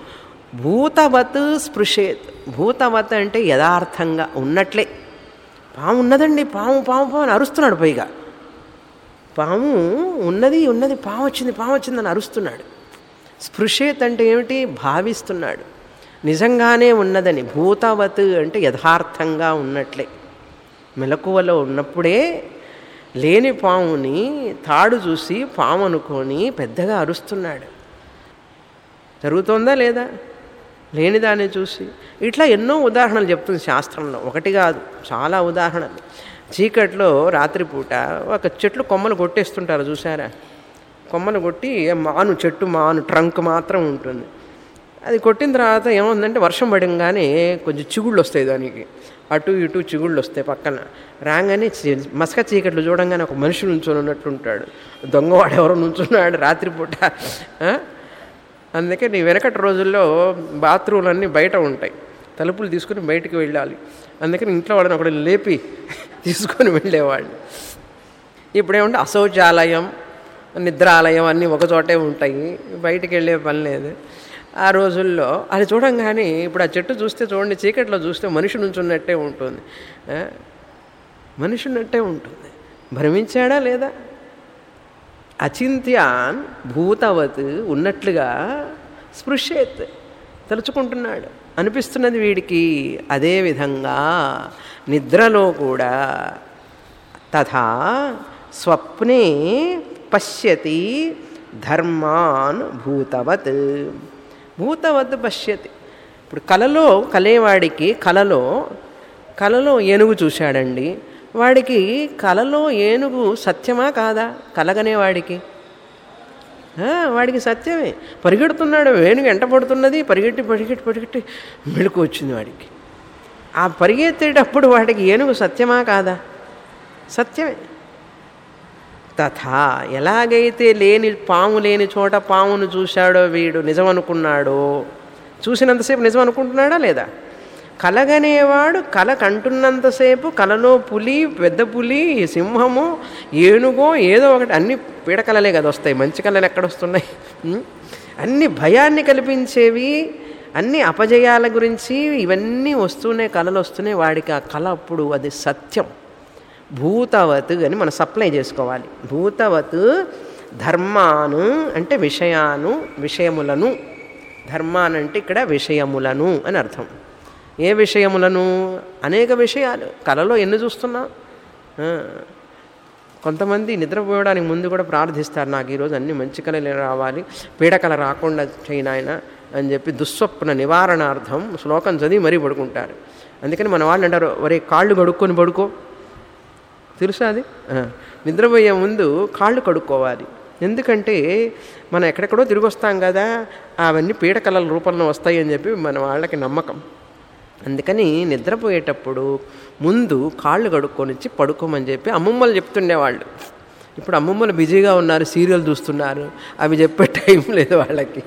భూతవత్ స్పృశేత్ భూతవత్ అంటే యథార్థంగా ఉన్నట్లే పాము ఉన్నదండి పాము పాము పాము అని అరుస్తున్నాడు పైగా పాము ఉన్నది ఉన్నది పాము వచ్చింది పాము వచ్చిందని అరుస్తున్నాడు స్పృశేత్ అంటే ఏమిటి భావిస్తున్నాడు నిజంగానే ఉన్నదని భూతవత్ అంటే యథార్థంగా ఉన్నట్లే మెలకువలో ఉన్నప్పుడే లేని పాముని తాడు చూసి పాము అనుకొని పెద్దగా అరుస్తున్నాడు జరుగుతోందా లేదా లేని దాన్ని చూసి ఇట్లా ఎన్నో ఉదాహరణలు చెప్తుంది శాస్త్రంలో ఒకటి కాదు చాలా ఉదాహరణలు చీకట్లో రాత్రిపూట ఒక చెట్లు కొమ్మలు కొట్టేస్తుంటారు చూసారా కొమ్మలు కొట్టి మాను చెట్టు మాను ట్రంక్ మాత్రం ఉంటుంది అది కొట్టిన తర్వాత ఏముందంటే వర్షం పడంగానే కొంచెం చిగుళ్ళు వస్తాయి దానికి అటు ఇటు చిగుళ్ళు వస్తాయి పక్కన రాగానే మసక చీకట్లు చూడంగానే ఒక మనిషి నుంచొని ఉన్నట్టు ఉంటాడు దొంగవాడు ఎవరో నుంచున్నాడు రాత్రిపూట అందుకే నీ వెనకటి రోజుల్లో బాత్రూమ్లన్నీ బయట ఉంటాయి తలుపులు తీసుకుని బయటికి వెళ్ళాలి అందుకని ఇంట్లో వాళ్ళని ఒకటి లేపి తీసుకొని వెళ్ళేవాళ్ళు ఇప్పుడేమంటే అశౌచాలయం నిద్రాలయం అన్నీ ఒకచోటే ఉంటాయి బయటికి వెళ్ళే పని లేదు ఆ రోజుల్లో అది చూడంగానే ఇప్పుడు ఆ చెట్టు చూస్తే చూడండి చీకట్లో చూస్తే మనిషి నుంచి ఉన్నట్టే ఉంటుంది మనిషి ఉన్నట్టే ఉంటుంది భ్రమించాడా లేదా అచింత్యాన్ భూతవత్ ఉన్నట్లుగా స్పృశేత్ తలుచుకుంటున్నాడు అనిపిస్తున్నది వీడికి అదేవిధంగా నిద్రలో కూడా తథా స్వప్నే పశ్యతి ధర్మాన్ భూతవత్ భూతవత్ పశ్యతి ఇప్పుడు కలలో కలేవాడికి కలలో కలలో ఏనుగు చూశాడండి వాడికి కలలో ఏనుగు సత్యమా కాదా కలగనేవాడికి వాడికి సత్యమే పరిగెడుతున్నాడు వేణుగు ఎంట పడుతున్నది పరిగెట్టి పరిగెట్టి పరిగెట్టి మెళుకు వచ్చింది వాడికి ఆ పరిగెత్తేటప్పుడు వాడికి ఏనుగు సత్యమా కాదా సత్యమే తథా ఎలాగైతే లేని పాము లేని చోట పామును చూశాడో వీడు నిజం అనుకున్నాడో చూసినంతసేపు నిజం అనుకుంటున్నాడా లేదా కలగనేవాడు కల కంటున్నంతసేపు కలలో పులి పెద్ద పులి సింహము ఏనుగో ఏదో ఒకటి అన్ని పీడకలలే కదా వస్తాయి మంచి కళలు ఎక్కడ వస్తున్నాయి అన్ని భయాన్ని కల్పించేవి అన్ని అపజయాల గురించి ఇవన్నీ వస్తూనే కళలు వస్తున్నాయి వాడికి ఆ కళ అప్పుడు అది సత్యం భూతవత్ అని మనం సప్లై చేసుకోవాలి భూతవత్ ధర్మాను అంటే విషయాను విషయములను ధర్మానంటే ఇక్కడ విషయములను అని అర్థం ఏ విషయములను అనేక విషయాలు కళలో ఎన్ని చూస్తున్నా కొంతమంది నిద్రపోయడానికి ముందు కూడా ప్రార్థిస్తారు నాకు ఈరోజు అన్ని మంచి కళలు రావాలి పీడకల రాకుండా చేయనాయన అని చెప్పి దుస్వప్న నివారణార్థం శ్లోకం చదివి మరీ పడుకుంటారు అందుకని మన వాళ్ళు అంటారు ఒరే కాళ్ళు కడుక్కొని పడుకో తెలుసా అది నిద్రపోయే ముందు కాళ్ళు కడుక్కోవాలి ఎందుకంటే మనం ఎక్కడెక్కడో తిరిగి వస్తాం కదా అవన్నీ పీడకలల రూపంలో వస్తాయి అని చెప్పి మన వాళ్ళకి నమ్మకం అందుకని నిద్రపోయేటప్పుడు ముందు కాళ్ళు కడుక్కొని వచ్చి పడుకోమని చెప్పి అమ్మమ్మలు చెప్తుండేవాళ్ళు ఇప్పుడు అమ్మమ్మలు బిజీగా ఉన్నారు సీరియల్ చూస్తున్నారు అవి చెప్పే టైం లేదు వాళ్ళకి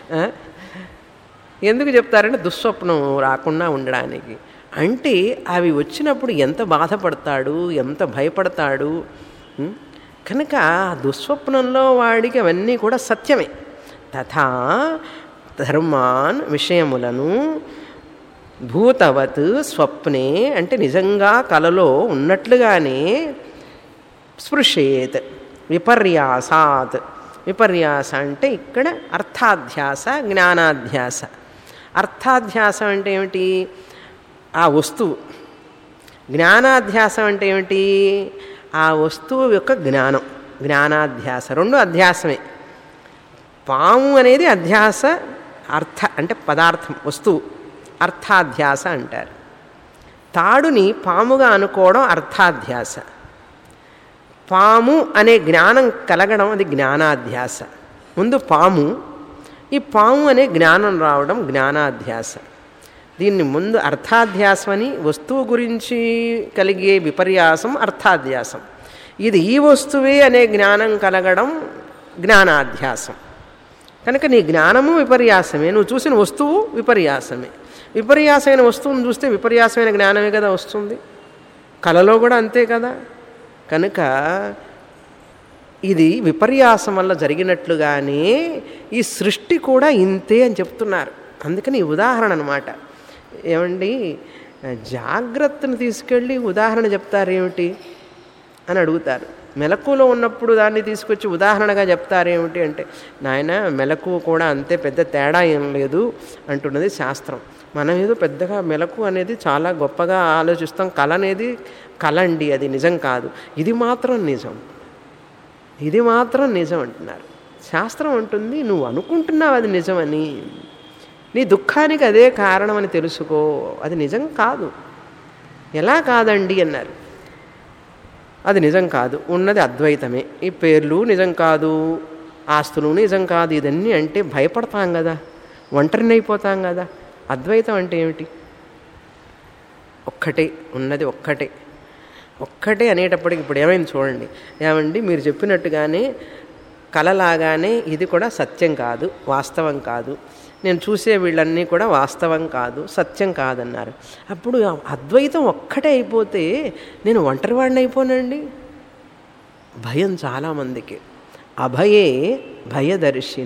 ఎందుకు చెప్తారంటే దుస్వప్నం రాకుండా ఉండడానికి అంటే అవి వచ్చినప్పుడు ఎంత బాధపడతాడు ఎంత భయపడతాడు కనుక దుస్వప్నంలో వాడికి అవన్నీ కూడా సత్యమే తథా ధర్మాన్ విషయములను భూతవత్ స్వప్నే అంటే నిజంగా కలలో ఉన్నట్లుగానే స్పృశేత్ విపర్యాసాత్ విపర్యాస అంటే ఇక్కడ అర్థాధ్యాస జ్ఞానాధ్యాస అర్థాధ్యాసం అంటే ఏమిటి ఆ వస్తువు జ్ఞానాధ్యాసం అంటే ఏమిటి ఆ వస్తువు యొక్క జ్ఞానం జ్ఞానాధ్యాస రెండు అధ్యాసమే పాము అనేది అధ్యాస అర్థ అంటే పదార్థం వస్తువు అర్థాధ్యాస అంటారు తాడుని పాముగా అనుకోవడం అర్థాధ్యాస పాము అనే జ్ఞానం కలగడం అది జ్ఞానాధ్యాస ముందు పాము ఈ పాము అనే జ్ఞానం రావడం జ్ఞానాధ్యాస దీన్ని ముందు అర్థాధ్యాసం అని వస్తువు గురించి కలిగే విపర్యాసం అర్థాధ్యాసం ఇది ఈ వస్తువే అనే జ్ఞానం కలగడం జ్ఞానాధ్యాసం కనుక నీ జ్ఞానము విపర్యాసమే నువ్వు చూసిన వస్తువు విపర్యాసమే విపర్యాసమైన వస్తువును చూస్తే విపర్యాసమైన జ్ఞానమే కదా వస్తుంది కళలో కూడా అంతే కదా కనుక ఇది విపర్యాసం వల్ల జరిగినట్లుగానే ఈ సృష్టి కూడా ఇంతే అని చెప్తున్నారు అందుకని ఈ ఉదాహరణ అనమాట ఏమండి జాగ్రత్తను తీసుకెళ్ళి ఉదాహరణ చెప్తారేమిటి అని అడుగుతారు మెలకులో ఉన్నప్పుడు దాన్ని తీసుకొచ్చి ఉదాహరణగా చెప్తారేమిటి అంటే నాయన మెలకు కూడా అంతే పెద్ద తేడా ఏం లేదు అంటున్నది శాస్త్రం మనం ఏదో పెద్దగా మెలకు అనేది చాలా గొప్పగా ఆలోచిస్తాం కళ అనేది కళ అండి అది నిజం కాదు ఇది మాత్రం నిజం ఇది మాత్రం నిజం అంటున్నారు శాస్త్రం అంటుంది నువ్వు అనుకుంటున్నావు అది నిజమని నీ దుఃఖానికి అదే కారణం అని తెలుసుకో అది నిజం కాదు ఎలా కాదండి అన్నారు అది నిజం కాదు ఉన్నది అద్వైతమే ఈ పేర్లు నిజం కాదు ఆస్తులు నిజం కాదు ఇదన్నీ అంటే భయపడతాం కదా ఒంటరిని అయిపోతాం కదా అద్వైతం అంటే ఏమిటి ఒక్కటే ఉన్నది ఒక్కటే ఒక్కటే అనేటప్పటికి ఇప్పుడు ఏమైంది చూడండి ఏమండి మీరు చెప్పినట్టుగానే కలలాగానే ఇది కూడా సత్యం కాదు వాస్తవం కాదు నేను చూసే వీళ్ళన్నీ కూడా వాస్తవం కాదు సత్యం కాదన్నారు అప్పుడు అద్వైతం ఒక్కటే అయిపోతే నేను ఒంటరివాడిని అయిపోనండి భయం చాలామందికి అభయే భయదర్శిన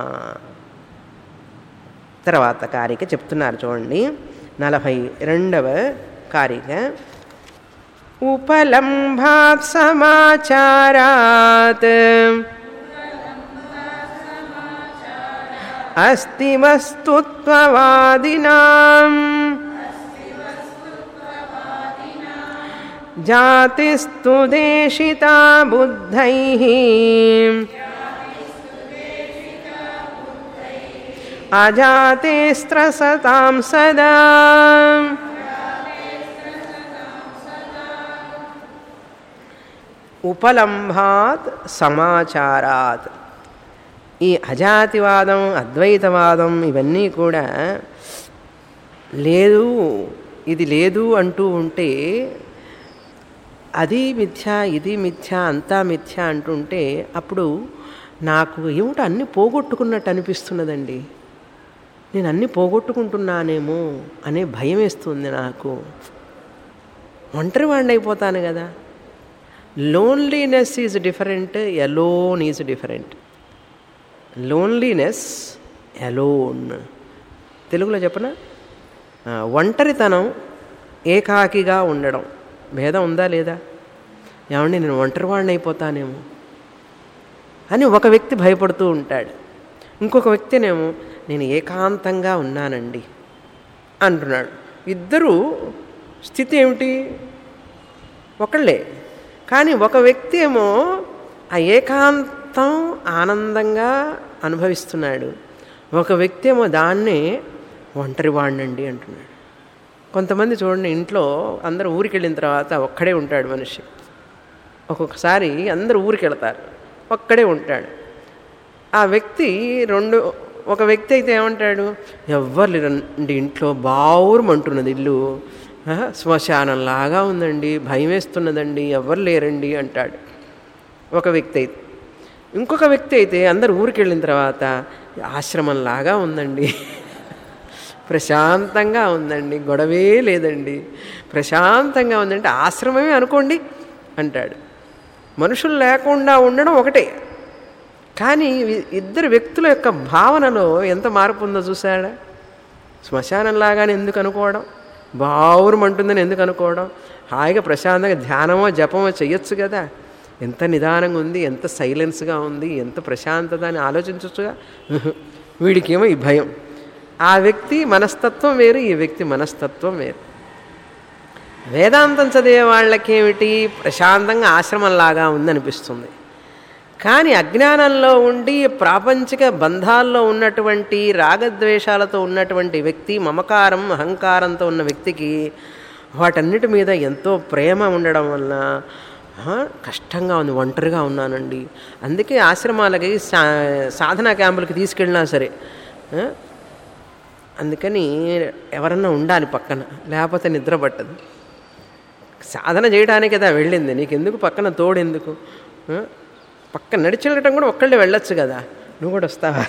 తర్వాత కారిక చెప్తున్నారు చూడండి నలభై రెండవ కారిక ఉపలంభాత్ సమాచారాత్ अस्ति वस्तुत्ववादिनाम् जातिस्तु देशिता बुद्धैः अजाते स्त्रसतां सदा उपलम्भात् समाचारात् ఈ అజాతివాదం అద్వైతవాదం ఇవన్నీ కూడా లేదు ఇది లేదు అంటూ ఉంటే అది మిథ్య ఇది మిథ్య అంతా మిథ్య అంటుంటే అప్పుడు నాకు ఏమిటో అన్నీ పోగొట్టుకున్నట్టు అనిపిస్తున్నదండి నేను అన్నీ పోగొట్టుకుంటున్నానేమో అనే భయం వేస్తుంది నాకు ఒంటరి వాడిని అయిపోతాను కదా loneliness is different alone is different loneliness alone తెలుగులో చెప్పన ఒంటరితనం ఏకాకిగా ఉండడం భేదం ఉందా లేదా ఏమండి నేను ఒంటరివాడిని అయిపోతానేమో అని ఒక వ్యక్తి భయపడుతూ ఉంటాడు ఇంకొక వ్యక్తినేమో నేను ఏకాంతంగా ఉన్నానండి అంటున్నాడు ఇద్దరు స్థితి ఏమిటి ఒకళ్ళే కానీ ఒక వ్యక్తి ఏమో ఆ ఏకాంతం ఆనందంగా అనుభవిస్తున్నాడు ఒక వ్యక్తి ఏమో దాన్నే ఒంటరి వాడినండి అంటున్నాడు కొంతమంది చూడండి ఇంట్లో అందరూ ఊరికి వెళ్ళిన తర్వాత ఒక్కడే ఉంటాడు మనిషి ఒక్కొక్కసారి అందరూ ఊరికి వెళతారు ఒక్కడే ఉంటాడు ఆ వ్యక్తి రెండు ఒక వ్యక్తి అయితే ఏమంటాడు ఎవ్వరు లేరండి ఇంట్లో బావురమంటున్నది ఇల్లు శ్మశానంలాగా ఉందండి భయం వేస్తున్నదండి ఎవరు లేరండి అంటాడు ఒక వ్యక్తి అయితే ఇంకొక వ్యక్తి అయితే అందరు ఊరికి వెళ్ళిన తర్వాత ఆశ్రమంలాగా ఉందండి ప్రశాంతంగా ఉందండి గొడవే లేదండి ప్రశాంతంగా ఉందంటే ఆశ్రమమే అనుకోండి అంటాడు మనుషులు లేకుండా ఉండడం ఒకటే కానీ ఇ- ఇద్దరు వ్యక్తుల యొక్క భావనలో ఎంత మార్పు ఉందో చూసాడా శ్మశానంలాగానే ఎందుకు అనుకోవడం బావురమంటుందని ఎందుకు అనుకోవడం హాయిగా ప్రశాంతంగా ధ్యానమో జపమో చెయ్యొచ్చు కదా ఎంత నిదానంగా ఉంది ఎంత సైలెన్స్గా ఉంది ఎంత ప్రశాంతత అని ఆలోచించవచ్చుగా వీడికేమో ఈ భయం ఆ వ్యక్తి మనస్తత్వం వేరు ఈ వ్యక్తి మనస్తత్వం వేరు వేదాంతం చదివే వాళ్ళకేమిటి ప్రశాంతంగా ఆశ్రమంలాగా ఉందనిపిస్తుంది కానీ అజ్ఞానంలో ఉండి ప్రాపంచిక బంధాల్లో ఉన్నటువంటి రాగద్వేషాలతో ఉన్నటువంటి వ్యక్తి మమకారం అహంకారంతో ఉన్న వ్యక్తికి వాటన్నిటి మీద ఎంతో ప్రేమ ఉండడం వల్ల ఆ, కష్టంగా ఉంది ఒంటరిగా ఉన్నానండి అందుకే ఆశ్రమాలకి సా సాధనా క్యాంపులకి తీసుకెళ్ళినా సరే ఆ, అందుకని ఎవరన్నా ఉండాలి పక్కన లేకపోతే నిద్ర పట్టదు సాధన చేయడానికి కదా వెళ్ళింది నీకెందుకు పక్కన తోడు ఎందుకు ఆ? పక్కన నడిచి వెళ్ళటం కూడా ఒక్కళ్ళే వెళ్ళొచ్చు కదా నువ్వు కూడా వస్తావా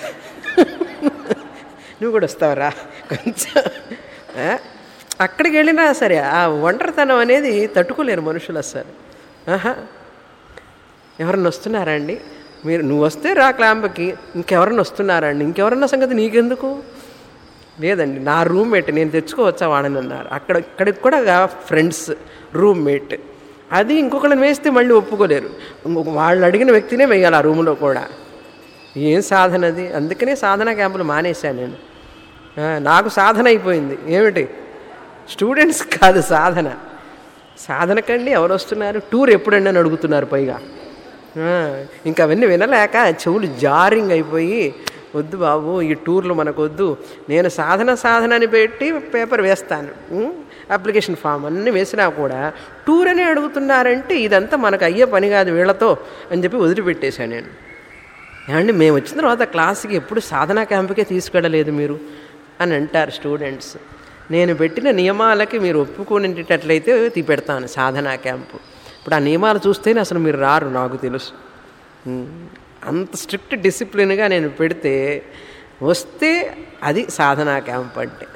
నువ్వు కూడా వస్తావరా కొంచెం ఆ? అక్కడికి వెళ్ళినా సరే ఆ ఒంటరితనం అనేది తట్టుకోలేరు మనుషులు అసలు ఆహా ఎవరన్నా వస్తున్నారా అండి మీరు నువ్వు వస్తే రా క్లాంప్కి ఇంకెవరన్నా వస్తున్నారా అండి ఇంకెవరన్నా సంగతి నీకెందుకు లేదండి నా రూమ్మేట్ నేను తెచ్చుకోవచ్చా వాడని అన్నారు అక్కడ ఇక్కడికి కూడా ఫ్రెండ్స్ రూమ్మేట్ అది ఇంకొకళ్ళని వేస్తే మళ్ళీ ఒప్పుకోలేరు ఇంకొక వాళ్ళు అడిగిన వ్యక్తినే వేయాలి ఆ రూమ్లో కూడా ఏం సాధన అది అందుకనే సాధన క్యాంపులు మానేశాను నేను ఆ, నాకు సాధన అయిపోయింది ఏమిటి స్టూడెంట్స్ కాదు సాధన సాధనకండి ఎవరు వస్తున్నారు టూర్ ఎప్పుడండి అని అడుగుతున్నారు పైగా ఆ, ఇంకా అవన్నీ వినలేక చెవులు జారింగ్ అయిపోయి వద్దు బాబు ఈ టూర్లు మనకు వద్దు నేను సాధన సాధన అని పెట్టి పేపర్ వేస్తాను ఉం? అప్లికేషన్ ఫామ్ అన్నీ వేసినా కూడా టూర్ అని అడుగుతున్నారంటే ఇదంతా మనకు అయ్యే పని కాదు వీళ్ళతో అని చెప్పి వదిలిపెట్టేశాను నేను ఏమండి మేము వచ్చిన తర్వాత క్లాస్కి ఎప్పుడు సాధనా క్యాంపుకే తీసుకెళ్ళలేదు మీరు అని అంటారు స్టూడెంట్స్ నేను పెట్టిన నియమాలకి మీరు ఒప్పుకునేటట్లయితే తీ పెడతాను సాధనా క్యాంపు ఇప్పుడు ఆ నియమాలు చూస్తేనే అసలు మీరు రారు నాకు తెలుసు ఉమ్, అంత స్ట్రిక్ట్ డిసిప్లిన్గా నేను పెడితే వస్తే అది సాధనా క్యాంప్ అంటే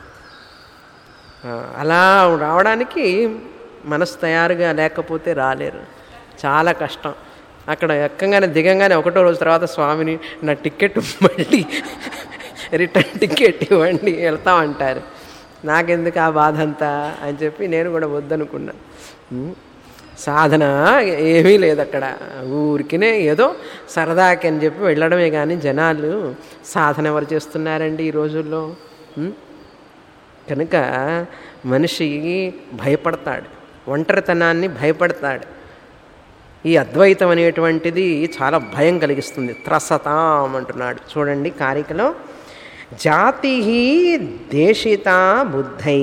ఆ, అలా రావడానికి మనసు తయారుగా లేకపోతే రాలేరు చాలా కష్టం అక్కడ ఎక్కంగానే దిగంగానే ఒకటో రోజు తర్వాత స్వామిని నా టికెట్ మళ్ళీ రిటర్న్ టికెట్ ఇవ్వండి వెళ్తామంటారు నాకెందుకు ఆ బాధ అంతా అని చెప్పి నేను కూడా వద్దనుకున్నా ఉం. సాధన ఏమీ లేదు అక్కడ ఊరికినే ఏదో సరదాకి అని చెప్పి వెళ్ళడమే కానీ జనాలు సాధన ఎవరు చేస్తున్నారండి ఈ రోజుల్లో ఉం? కనుక మనిషి భయపడతాడు ఒంటరితనాన్ని భయపడతాడు ఈ అద్వైతం అనేటువంటిది చాలా భయం కలిగిస్తుంది త్రసతాం అంటున్నాడు చూడండి కారికలో జాతి దేశిత బుద్ధై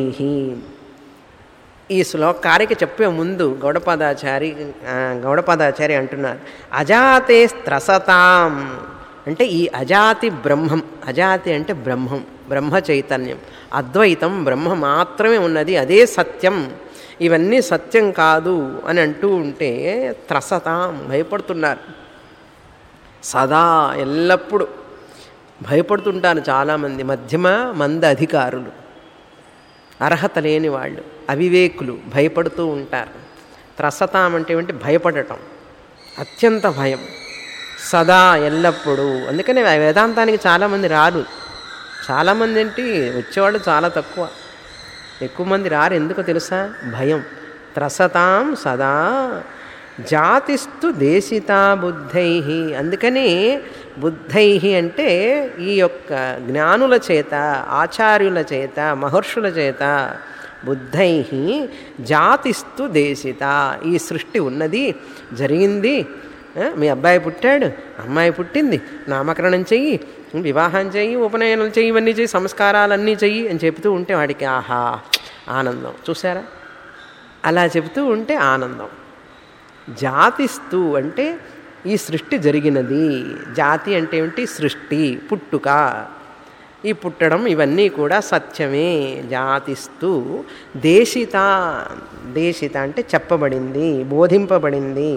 ఈ శ్లోకారిక చెప్పే ముందు గౌడపాదాచారి ఆ, గౌడపాదాచారి అంటున్నారు అజాతే త్రసతాం అంటే ఈ అజాతి బ్రహ్మం అజాతి అంటే బ్రహ్మం బ్రహ్మ చైతన్యం అద్వైతం బ్రహ్మ మాత్రమే ఉన్నది అదే సత్యం ఇవన్నీ సత్యం కాదు అని అంటూ ఉంటే త్రసతాం భయపడుతున్నారు సదా ఎల్లప్పుడూ భయపడుతుంటారు చాలామంది మధ్యమ మంద అధికారులు అర్హత లేని వాళ్ళు అవివేకులు భయపడుతూ ఉంటారు త్రసతాం అంటే ఏమిటి భయపడటం అత్యంత భయం సదా ఎల్లప్పుడూ అందుకనే వేదాంతానికి చాలామంది రారు చాలామంది ఏంటి వచ్చేవాళ్ళు చాలా తక్కువ ఎక్కువ మంది రారు ఎందుకో తెలుసా భయం త్రసతాం సదా జాతిస్తు దేశిత బుద్ధై అందుకని బుద్ధై అంటే ఈ యొక్క జ్ఞానుల చేత ఆచార్యుల చేత మహర్షుల చేత బుద్ధై జాతిస్తు దేశిత ఈ సృష్టి ఉన్నది జరిగింది ఆ, మీ అబ్బాయి పుట్టాడు అమ్మాయి పుట్టింది నామకరణం చెయ్యి వివాహం చెయ్యి ఉపనయనం చెయ్యి ఇవన్నీ చెయ్యి సంస్కారాలన్నీ చెయ్యి అని చెబుతూ ఉంటే వాడికి ఆహా ఆనందం చూసారా అలా చెబుతూ ఉంటే ఆనందం జాతిస్తూ అంటే ఈ సృష్టి జరిగినది జాతి అంటే ఏమిటి సృష్టి పుట్టుక ఈ పుట్టడం ఇవన్నీ కూడా సత్యమే జాతిస్తూ దేశిత దేశిత అంటే చెప్పబడింది బోధింపబడింది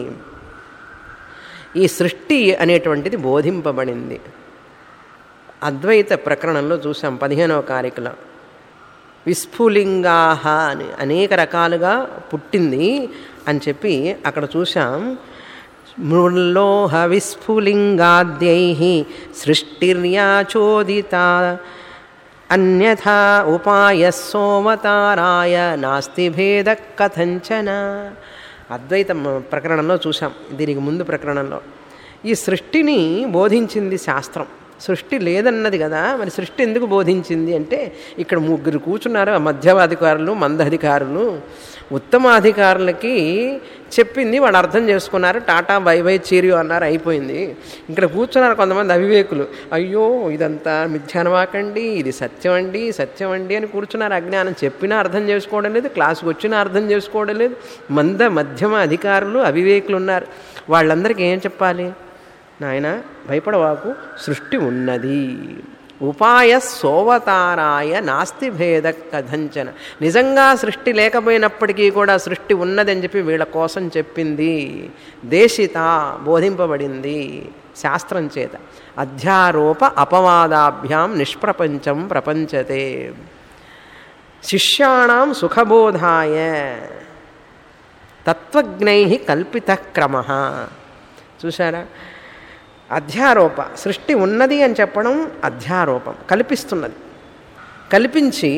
ఈ సృష్టి అనేటువంటిది బోధింపబడింది అద్వైత ప్రకరణంలో చూసాం పదిహేనవ కారికలో విస్ఫులింగాహ అని అనేక రకాలుగా పుట్టింది అని చెప్పి అక్కడ చూసాం మృల్లోహ విస్ఫులింగాద్యై సృష్టిర్యాచోదిత అన్యథా ఉపాయ సోమతారాయ నాస్తి భేద కథంచన అద్వైతం ప్రకరణంలో చూసాం దీనికి ముందు ప్రకరణంలో ఈ సృష్టిని బోధించింది శాస్త్రం సృష్టి లేదన్నది కదా మరి సృష్టి ఎందుకు బోధించింది అంటే ఇక్కడ ముగ్గురు కూర్చున్నారు ఆ మధ్యవాధికారులు మందధికారులు ఉత్తమాధికారులకి చెప్పింది వాళ్ళు అర్థం చేసుకున్నారు టాటా బై బై చీరియో అన్నారు అయిపోయింది ఇక్కడ కూర్చున్నారు కొంతమంది అవివేకులు అయ్యో ఇదంతా మిథ్యానవాకండి ఇది సత్యం అండి సత్యం అండి అని కూర్చున్నారు అజ్ఞానం చెప్పినా అర్థం చేసుకోవడం లేదు క్లాసుకు వచ్చినా అర్థం చేసుకోవడం లేదు మంద మధ్యమ అధికారులు అవివేకులు ఉన్నారు వాళ్ళందరికీ ఏం చెప్పాలి నాయన భయపడవాకు సృష్టి ఉన్నది ఉపాయ సోవతారాయ నాస్తి భేద కథంచన నిజంగా సృష్టి లేకపోయినప్పటికీ కూడా సృష్టి ఉన్నదని చెప్పి వీళ్ళ కోసం చెప్పింది దేశిత బోధింపబడింది శాస్త్రం చేత అధ్యారోప అపవాదాభ్యాం నిష్ప్రపంచం ప్రపంచతే శిష్యాణం సుఖబోధాయ తత్వజ్ఞై కల్పిత క్రమ చూసారా అధ్యారోప సృష్టి ఉన్నది అని చెప్పడం అధ్యారోపం కల్పిస్తున్నది కల్పించి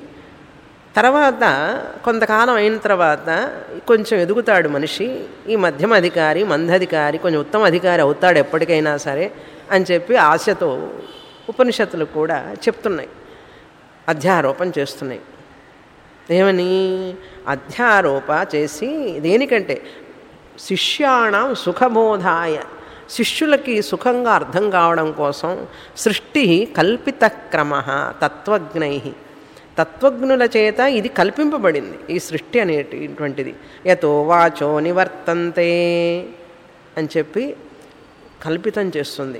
తర్వాత కొంతకాలం అయిన తర్వాత కొంచెం ఎదుగుతాడు మనిషి ఈ మధ్యమ అధికారి మందధికారి కొంచెం ఉత్తమ అధికారి అవుతాడు ఎప్పటికైనా సరే అని చెప్పి ఆశతో ఉపనిషత్తులు కూడా చెప్తున్నాయి అధ్యారోపణ చేస్తున్నాయి ఏమని అధ్యారోప చేసి దేనికంటే శిష్యాణం సుఖబోధాయ శిష్యులకి సుఖంగా అర్థం కావడం కోసం సృష్టి కల్పిత క్రమ తత్వజ్ఞై తత్వజ్ఞుల చేత ఇది కల్పింపబడింది ఈ సృష్టి అనేటువంటిది యతో వాచో నివర్తంతే అని చెప్పి కల్పితం చేస్తుంది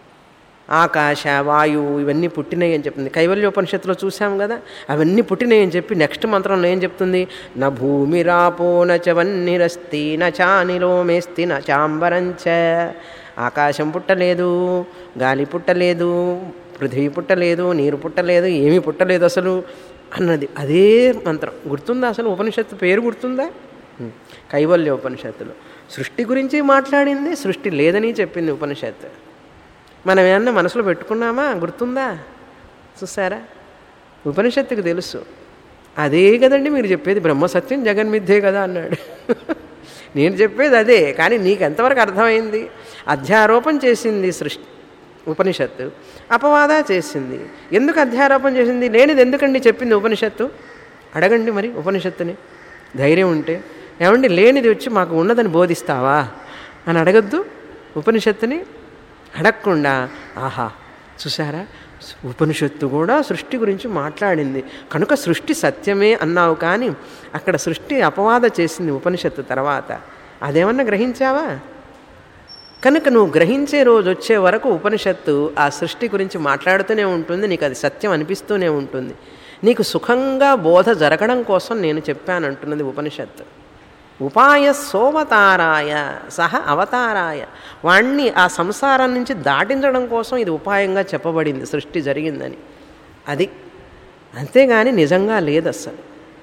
ఆకాశ వాయువు ఇవన్నీ పుట్టినాయి అని చెప్తుంది కైవల్యోపనిషత్తులో చూసాం కదా అవన్నీ పుట్టినాయి అని చెప్పి నెక్స్ట్ మంత్రంలో ఏం చెప్తుంది న భూమిరాపో నచవన్నిరస్తి నచానిలో మేస్తి నచాంబరంచ ఆకాశం పుట్టలేదు గాలి పుట్టలేదు పృథివీ పుట్టలేదు నీరు పుట్టలేదు ఏమీ పుట్టలేదు అసలు అన్నది అదే మంత్రం గుర్తుందా అసలు ఉపనిషత్తు పేరు గుర్తుందా కైవల్య ఉపనిషత్తులో సృష్టి గురించి మాట్లాడింది సృష్టి లేదని చెప్పింది ఉపనిషత్తు మనం ఏమన్నా మనసులో పెట్టుకున్నామా గుర్తుందా చూసారా ఉపనిషత్తుకు తెలుసు అదే కదండి మీరు చెప్పేది బ్రహ్మసత్యం జగన్మిథ్యే కదా అన్నాడు నేను చెప్పేది అదే కానీ నీకు ఎంతవరకు అర్థమైంది అధ్యారోపణ చేసింది సృష్టి ఉపనిషత్తు అపవాద చేసింది ఎందుకు అధ్యారోపణ చేసింది లేనిది ఎందుకండి చెప్పింది ఉపనిషత్తు అడగండి మరి ఉపనిషత్తుని ధైర్యం ఉంటే ఏమండి లేనిది వచ్చి మాకు ఉన్నదని బోధిస్తావా అని అడగద్దు ఉపనిషత్తుని అడగకుండా ఆహా చూసారా ఉపనిషత్తు కూడా సృష్టి గురించి మాట్లాడింది కనుక సృష్టి సత్యమే అన్నావు కానీ అక్కడ సృష్టి అపవాద చేసింది ఉపనిషత్తు తర్వాత అదేమన్నా గ్రహించావా కనుక నువ్వు గ్రహించే రోజు వచ్చే వరకు ఉపనిషత్తు ఆ సృష్టి గురించి మాట్లాడుతూనే ఉంటుంది నీకు అది సత్యం అనిపిస్తూనే ఉంటుంది నీకు సుఖంగా బోధ జరగడం కోసం నేను చెప్పానంటున్నది ఉపనిషత్తు ఉపాయ సోవతారాయ సహ అవతారాయ వాణ్ణి ఆ సంసారం నుంచి దాటించడం కోసం ఇది ఉపాయంగా చెప్పబడింది సృష్టి జరిగిందని అది అంతేగాని నిజంగా లేదు అస్సలు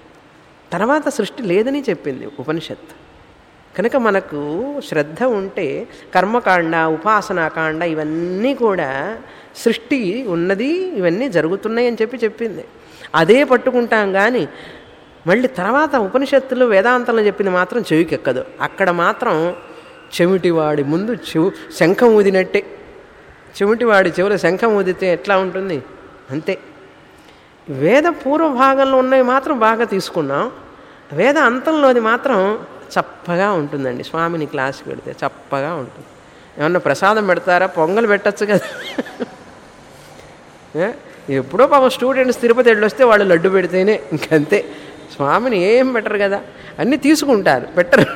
తర్వాత సృష్టి లేదని చెప్పింది ఉపనిషత్తు కనుక మనకు శ్రద్ధ ఉంటే కర్మకాండ ఉపాసనాకాండ ఇవన్నీ కూడా సృష్టి ఉన్నది ఇవన్నీ జరుగుతున్నాయి అని చెప్పి చెప్పింది అదే పట్టుకుంటాం కానీ మళ్ళీ తర్వాత ఉపనిషత్తులు వేదాంతంలో చెప్పింది మాత్రం చెవికెక్కదు అక్కడ మాత్రం చెవిటివాడి ముందు చెవు శంఖం ఊదినట్టే చెవిటివాడి చెవుల శంఖం ఊదితే ఎట్లా ఉంటుంది అంతే వేద పూర్వ భాగంలో ఉన్నవి మాత్రం బాగా తీసుకున్నాం వేద అంతంలోది మాత్రం చప్పగా ఉంటుందండి స్వామిని క్లాస్కి పెడితే చప్పగా ఉంటుంది ఏమన్నా ప్రసాదం పెడతారా పొంగల్ పెట్టచ్చు కదా ఎప్పుడో పాపం స్టూడెంట్స్ తిరుపతి వెళ్ళొస్తే వాళ్ళు లడ్డు పెడితేనే ఇంకంతే స్వామిని ఏం పెట్టరు కదా అన్నీ తీసుకుంటారు పెట్టరు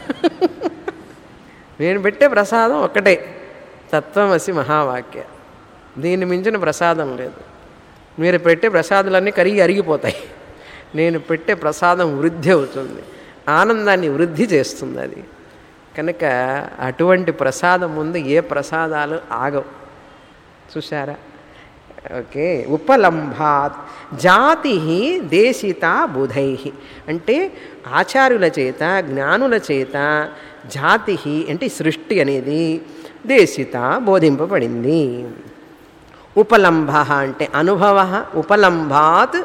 నేను పెట్టే ప్రసాదం ఒక్కటే తత్వమసి మహావాక్య దీన్ని మించిన ప్రసాదం లేదు మీరు పెట్టే ప్రసాదాలన్నీ కరిగి అరిగిపోతాయి నేను పెట్టే ప్రసాదం వృద్ధి అవుతుంది ఆనందాన్ని వృద్ధి చేస్తుంది అది కనుక అటువంటి ప్రసాదం ముందు ఏ ప్రసాదాలు ఆగవు చూసారా ఓకే ఉపలంభాత్ జాతి దేశిత బుధై అంటే ఆచార్యుల చేత జ్ఞానుల చేత జాతి అంటే సృష్టి అనేది దేశిత బోధింపబడింది ఉపలంభ అంటే అనుభవ ఉపలంభాత్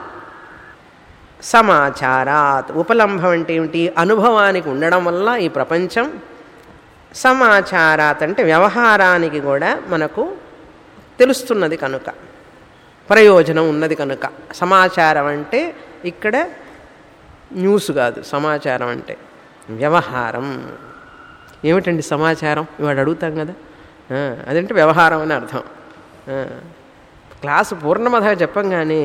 సమాచారాత్ ఉపలంభం అంటే ఏమిటి అనుభవానికి ఉండడం వల్ల ఈ ప్రపంచం సమాచారాత్ అంటే వ్యవహారానికి కూడా మనకు తెలుస్తున్నది కనుక ప్రయోజనం ఉన్నది కనుక సమాచారం అంటే ఇక్కడ న్యూస్ కాదు సమాచారం అంటే వ్యవహారం ఏమిటండి సమాచారం ఇవాడు అడుగుతాం కదా ఆ, అదంటే వ్యవహారం అని అర్థం ఆ, క్లాసు పూర్ణమధగా చెప్పంగానే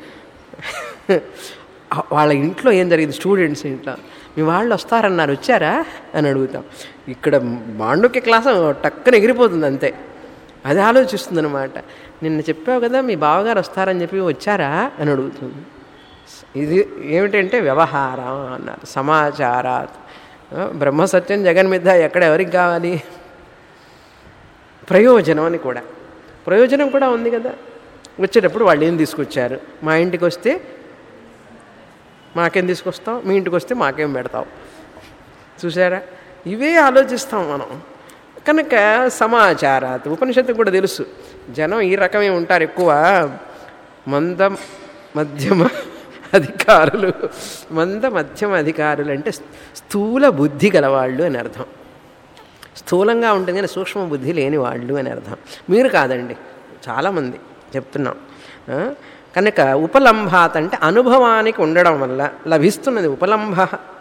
వాళ్ళ ఇంట్లో ఏం జరిగింది స్టూడెంట్స్ ఇంట్లో మీ వాళ్ళు వస్తారన్నారు వచ్చారా అని అడుగుతాం ఇక్కడ మాండుక్య క్లాసు టక్కన ఎగిరిపోతుంది అంతే అది ఆలోచిస్తుంది అనమాట నిన్న చెప్పావు కదా మీ బావగారు వస్తారని చెప్పి వచ్చారా అని అడుగుతుంది ఇది ఏమిటంటే వ్యవహారం అన్నారు సమాచారాత్ ఆ, బ్రహ్మసత్యం జగన్మిథ ఎక్కడ ఎవరికి కావాలి ప్రయోజనం అని కూడా ప్రయోజనం కూడా ఉంది కదా వచ్చేటప్పుడు వాళ్ళు ఏం తీసుకొచ్చారు మా ఇంటికి వస్తే మాకేం తీసుకొస్తాం మీ ఇంటికి వస్తే మాకేం పెడతావు చూసారా ఇవే ఆలోచిస్తాం మనం కనుక సమాచారాత్ ఉపనిషత్తు కూడా తెలుసు జనం ఈ రకమే ఉంటారు ఎక్కువ మంద మధ్యమ అధికారులు మంద మధ్యమ అధికారులు అంటే స్థూల బుద్ధి గలవాళ్ళు అని అర్థం స్థూలంగా ఉంటుంది కానీ సూక్ష్మ బుద్ధి లేని వాళ్ళు అని అర్థం మీరు కాదండి చాలామంది చెప్తున్నాం ఆ? కనుక ఉపలంభాత్ అంటే అనుభవానికి ఉండడం వల్ల లభిస్తున్నది ఉపలంభ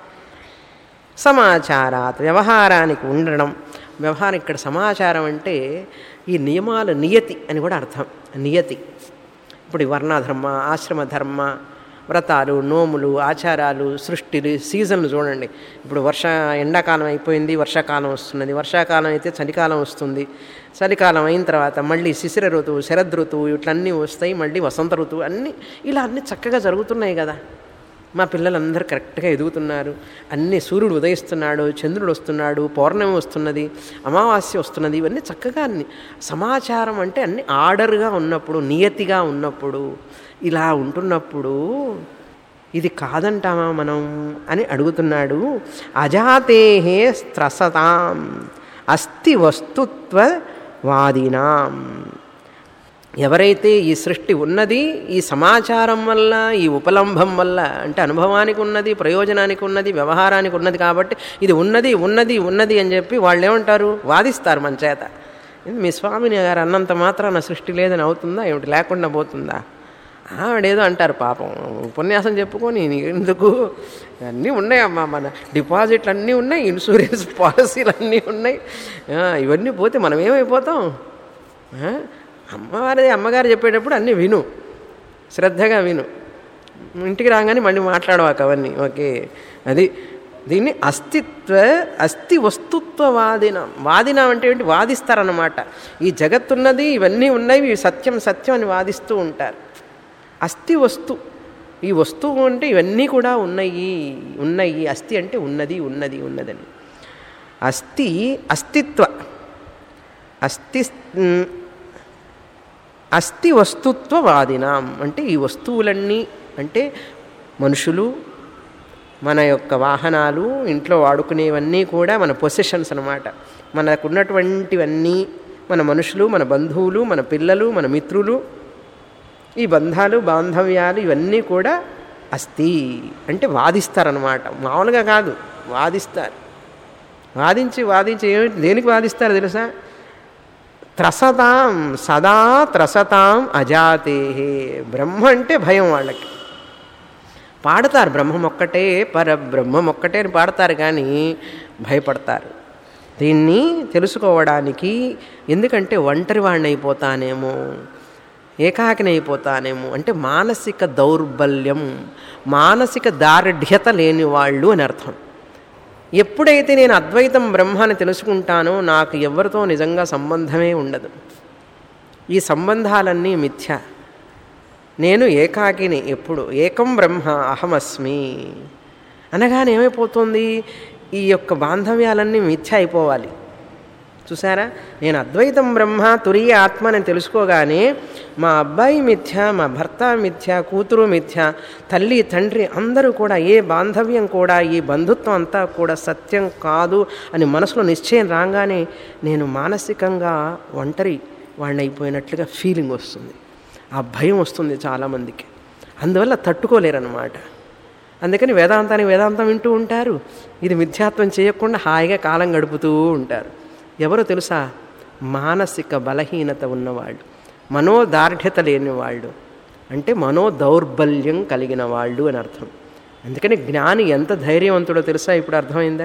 సమాచారాత్ వ్యవహారానికి ఉండడం వ్యవహారం ఇక్కడ సమాచారం అంటే ఈ నియమాలు నియతి అని కూడా అర్థం నియతి ఇప్పుడు ఈ వర్ణధర్మ ఆశ్రమ ధర్మ వ్రతాలు నోములు ఆచారాలు సృష్టిలు సీజన్లు చూడండి ఇప్పుడు వర్ష ఎండాకాలం అయిపోయింది వర్షాకాలం వస్తున్నది వర్షాకాలం అయితే చలికాలం వస్తుంది చలికాలం అయిన తర్వాత మళ్ళీ శిశిర ఋతువు శరద్ ఋతువు ఇట్లన్నీ వస్తాయి మళ్ళీ వసంత ఋతువు అన్నీ ఇలా అన్నీ చక్కగా జరుగుతున్నాయి కదా మా పిల్లలందరూ కరెక్ట్గా ఎదుగుతున్నారు అన్ని సూర్యుడు ఉదయిస్తున్నాడు చంద్రుడు వస్తున్నాడు పౌర్ణమి వస్తున్నది అమావాస్య వస్తున్నది ఇవన్నీ చక్కగా అన్ని సమాచారం అంటే అన్ని ఆర్డర్గా ఉన్నప్పుడు నియతిగా ఉన్నప్పుడు ఇలా ఉంటున్నప్పుడు ఇది కాదంటామా మనం అని అడుగుతున్నాడు అజాతేహే స్త్రసతాం అస్థి వస్తుత్వ వాదినాం ఎవరైతే ఈ సృష్టి ఉన్నది ఈ సమాచారం వల్ల ఈ ఉపలంభం వల్ల అంటే అనుభవానికి ఉన్నది ప్రయోజనానికి ఉన్నది వ్యవహారానికి ఉన్నది కాబట్టి ఇది ఉన్నది ఉన్నది ఉన్నది అని చెప్పి వాళ్ళు ఏమంటారు వాదిస్తారు మన చేత మీ స్వామిని గారు అన్నంత మాత్రాన సృష్టి లేదని అవుతుందా ఏమిటి లేకుండా పోతుందా ఆవిడేదో అంటారు పాపం ఉపన్యాసం చెప్పుకొని నీకు ఎందుకు అన్నీ ఉన్నాయమ్మా మన డిపాజిట్లు అన్నీ ఉన్నాయి ఇన్సూరెన్స్ పాలసీలు అన్నీ ఉన్నాయి ఆ, ఇవన్నీ పోతే మనం ఏమైపోతాం ఆ? అమ్మవారిది అమ్మగారు చెప్పేటప్పుడు అన్నీ విను శ్రద్ధగా విను ఇంటికి రాగానే మళ్ళీ మాట్లాడవాక అవన్నీ ఓకే అది దీన్ని అస్తిత్వ అస్థి వస్తుత్వ వాదినం వాదినం అంటే ఏంటి వాదిస్తారన్నమాట ఈ జగత్తున్నది ఇవన్నీ ఉన్నాయి ఇవి సత్యం సత్యం అని వాదిస్తూ ఉంటారు అస్థి వస్తు ఈ వస్తువు అంటే ఇవన్నీ కూడా ఉన్నాయి ఉన్నాయి అస్థి అంటే ఉన్నది ఉన్నది ఉన్నదని అస్థి అస్తిత్వ అస్థి మ్, అస్థి వస్తుత్వవాదినాం అంటే ఈ వస్తువులన్నీ అంటే మనుషులు మన యొక్క వాహనాలు ఇంట్లో వాడుకునేవన్నీ కూడా మన పొసెషన్స్ అనమాట మనకున్నటువంటివన్నీ మన మనుషులు మన బంధువులు మన పిల్లలు మన మిత్రులు ఈ బంధాలు బాంధవ్యాలు ఇవన్నీ కూడా అస్థి అంటే వాదిస్తారనమాట మామూలుగా కాదు వాదిస్తారు వాదించి వాదించి ఏమిటి దేనికి వాదిస్తారు తెలుసా త్రసతాం సదా త్రసతాం అజాతే బ్రహ్మ అంటే భయం వాళ్ళకి పాడతారు బ్రహ్మం ఒక్కటే పర బ్రహ్మం ఒక్కటే అని పాడతారు కానీ భయపడతారు దీన్ని తెలుసుకోవడానికి ఎందుకంటే ఒంటరి వాడిని అయిపోతానేమో ఏకాకిని అయిపోతానేమో అంటే మానసిక దౌర్బల్యం మానసిక దారుఢ్యత లేని వాళ్ళు అని అర్థం ఎప్పుడైతే నేను అద్వైతం బ్రహ్మాన్ని తెలుసుకుంటానో నాకు ఎవరితో నిజంగా సంబంధమే ఉండదు ఈ సంబంధాలన్నీ మిథ్య నేను ఏకాకిని ఎప్పుడు ఏకం బ్రహ్మ అహమస్మి అనగానే ఏమైపోతుంది ఈ యొక్క బాంధవ్యాలన్నీ మిథ్య అయిపోవాలి చూసారా నేను అద్వైతం బ్రహ్మ తురియ ఆత్మ అని తెలుసుకోగానే మా అబ్బాయి మిథ్య మా భర్త మిథ్య కూతురు మిథ్య తల్లి తండ్రి అందరూ కూడా ఏ బాంధవ్యం కూడా ఈ బంధుత్వం అంతా కూడా సత్యం కాదు అని మనసులో నిశ్చయం రాగానే నేను మానసికంగా ఒంటరి వాడిని అయిపోయినట్లుగా ఫీలింగ్ వస్తుంది ఆ భయం వస్తుంది చాలామందికి అందువల్ల తట్టుకోలేరన్నమాట అందుకని వేదాంతానికి వేదాంతం వింటూ ఉంటారు ఇది మిథ్యాత్వం చేయకుండా హాయిగా కాలం గడుపుతూ ఉంటారు ఎవరో తెలుసా మానసిక బలహీనత ఉన్నవాళ్ళు మనోదార్ఢ్యత లేని వాళ్ళు అంటే మనోదౌర్బల్యం కలిగిన వాళ్ళు అని అర్థం అందుకని జ్ఞాని ఎంత ధైర్యవంతుడో తెలుసా ఇప్పుడు అర్థమైందా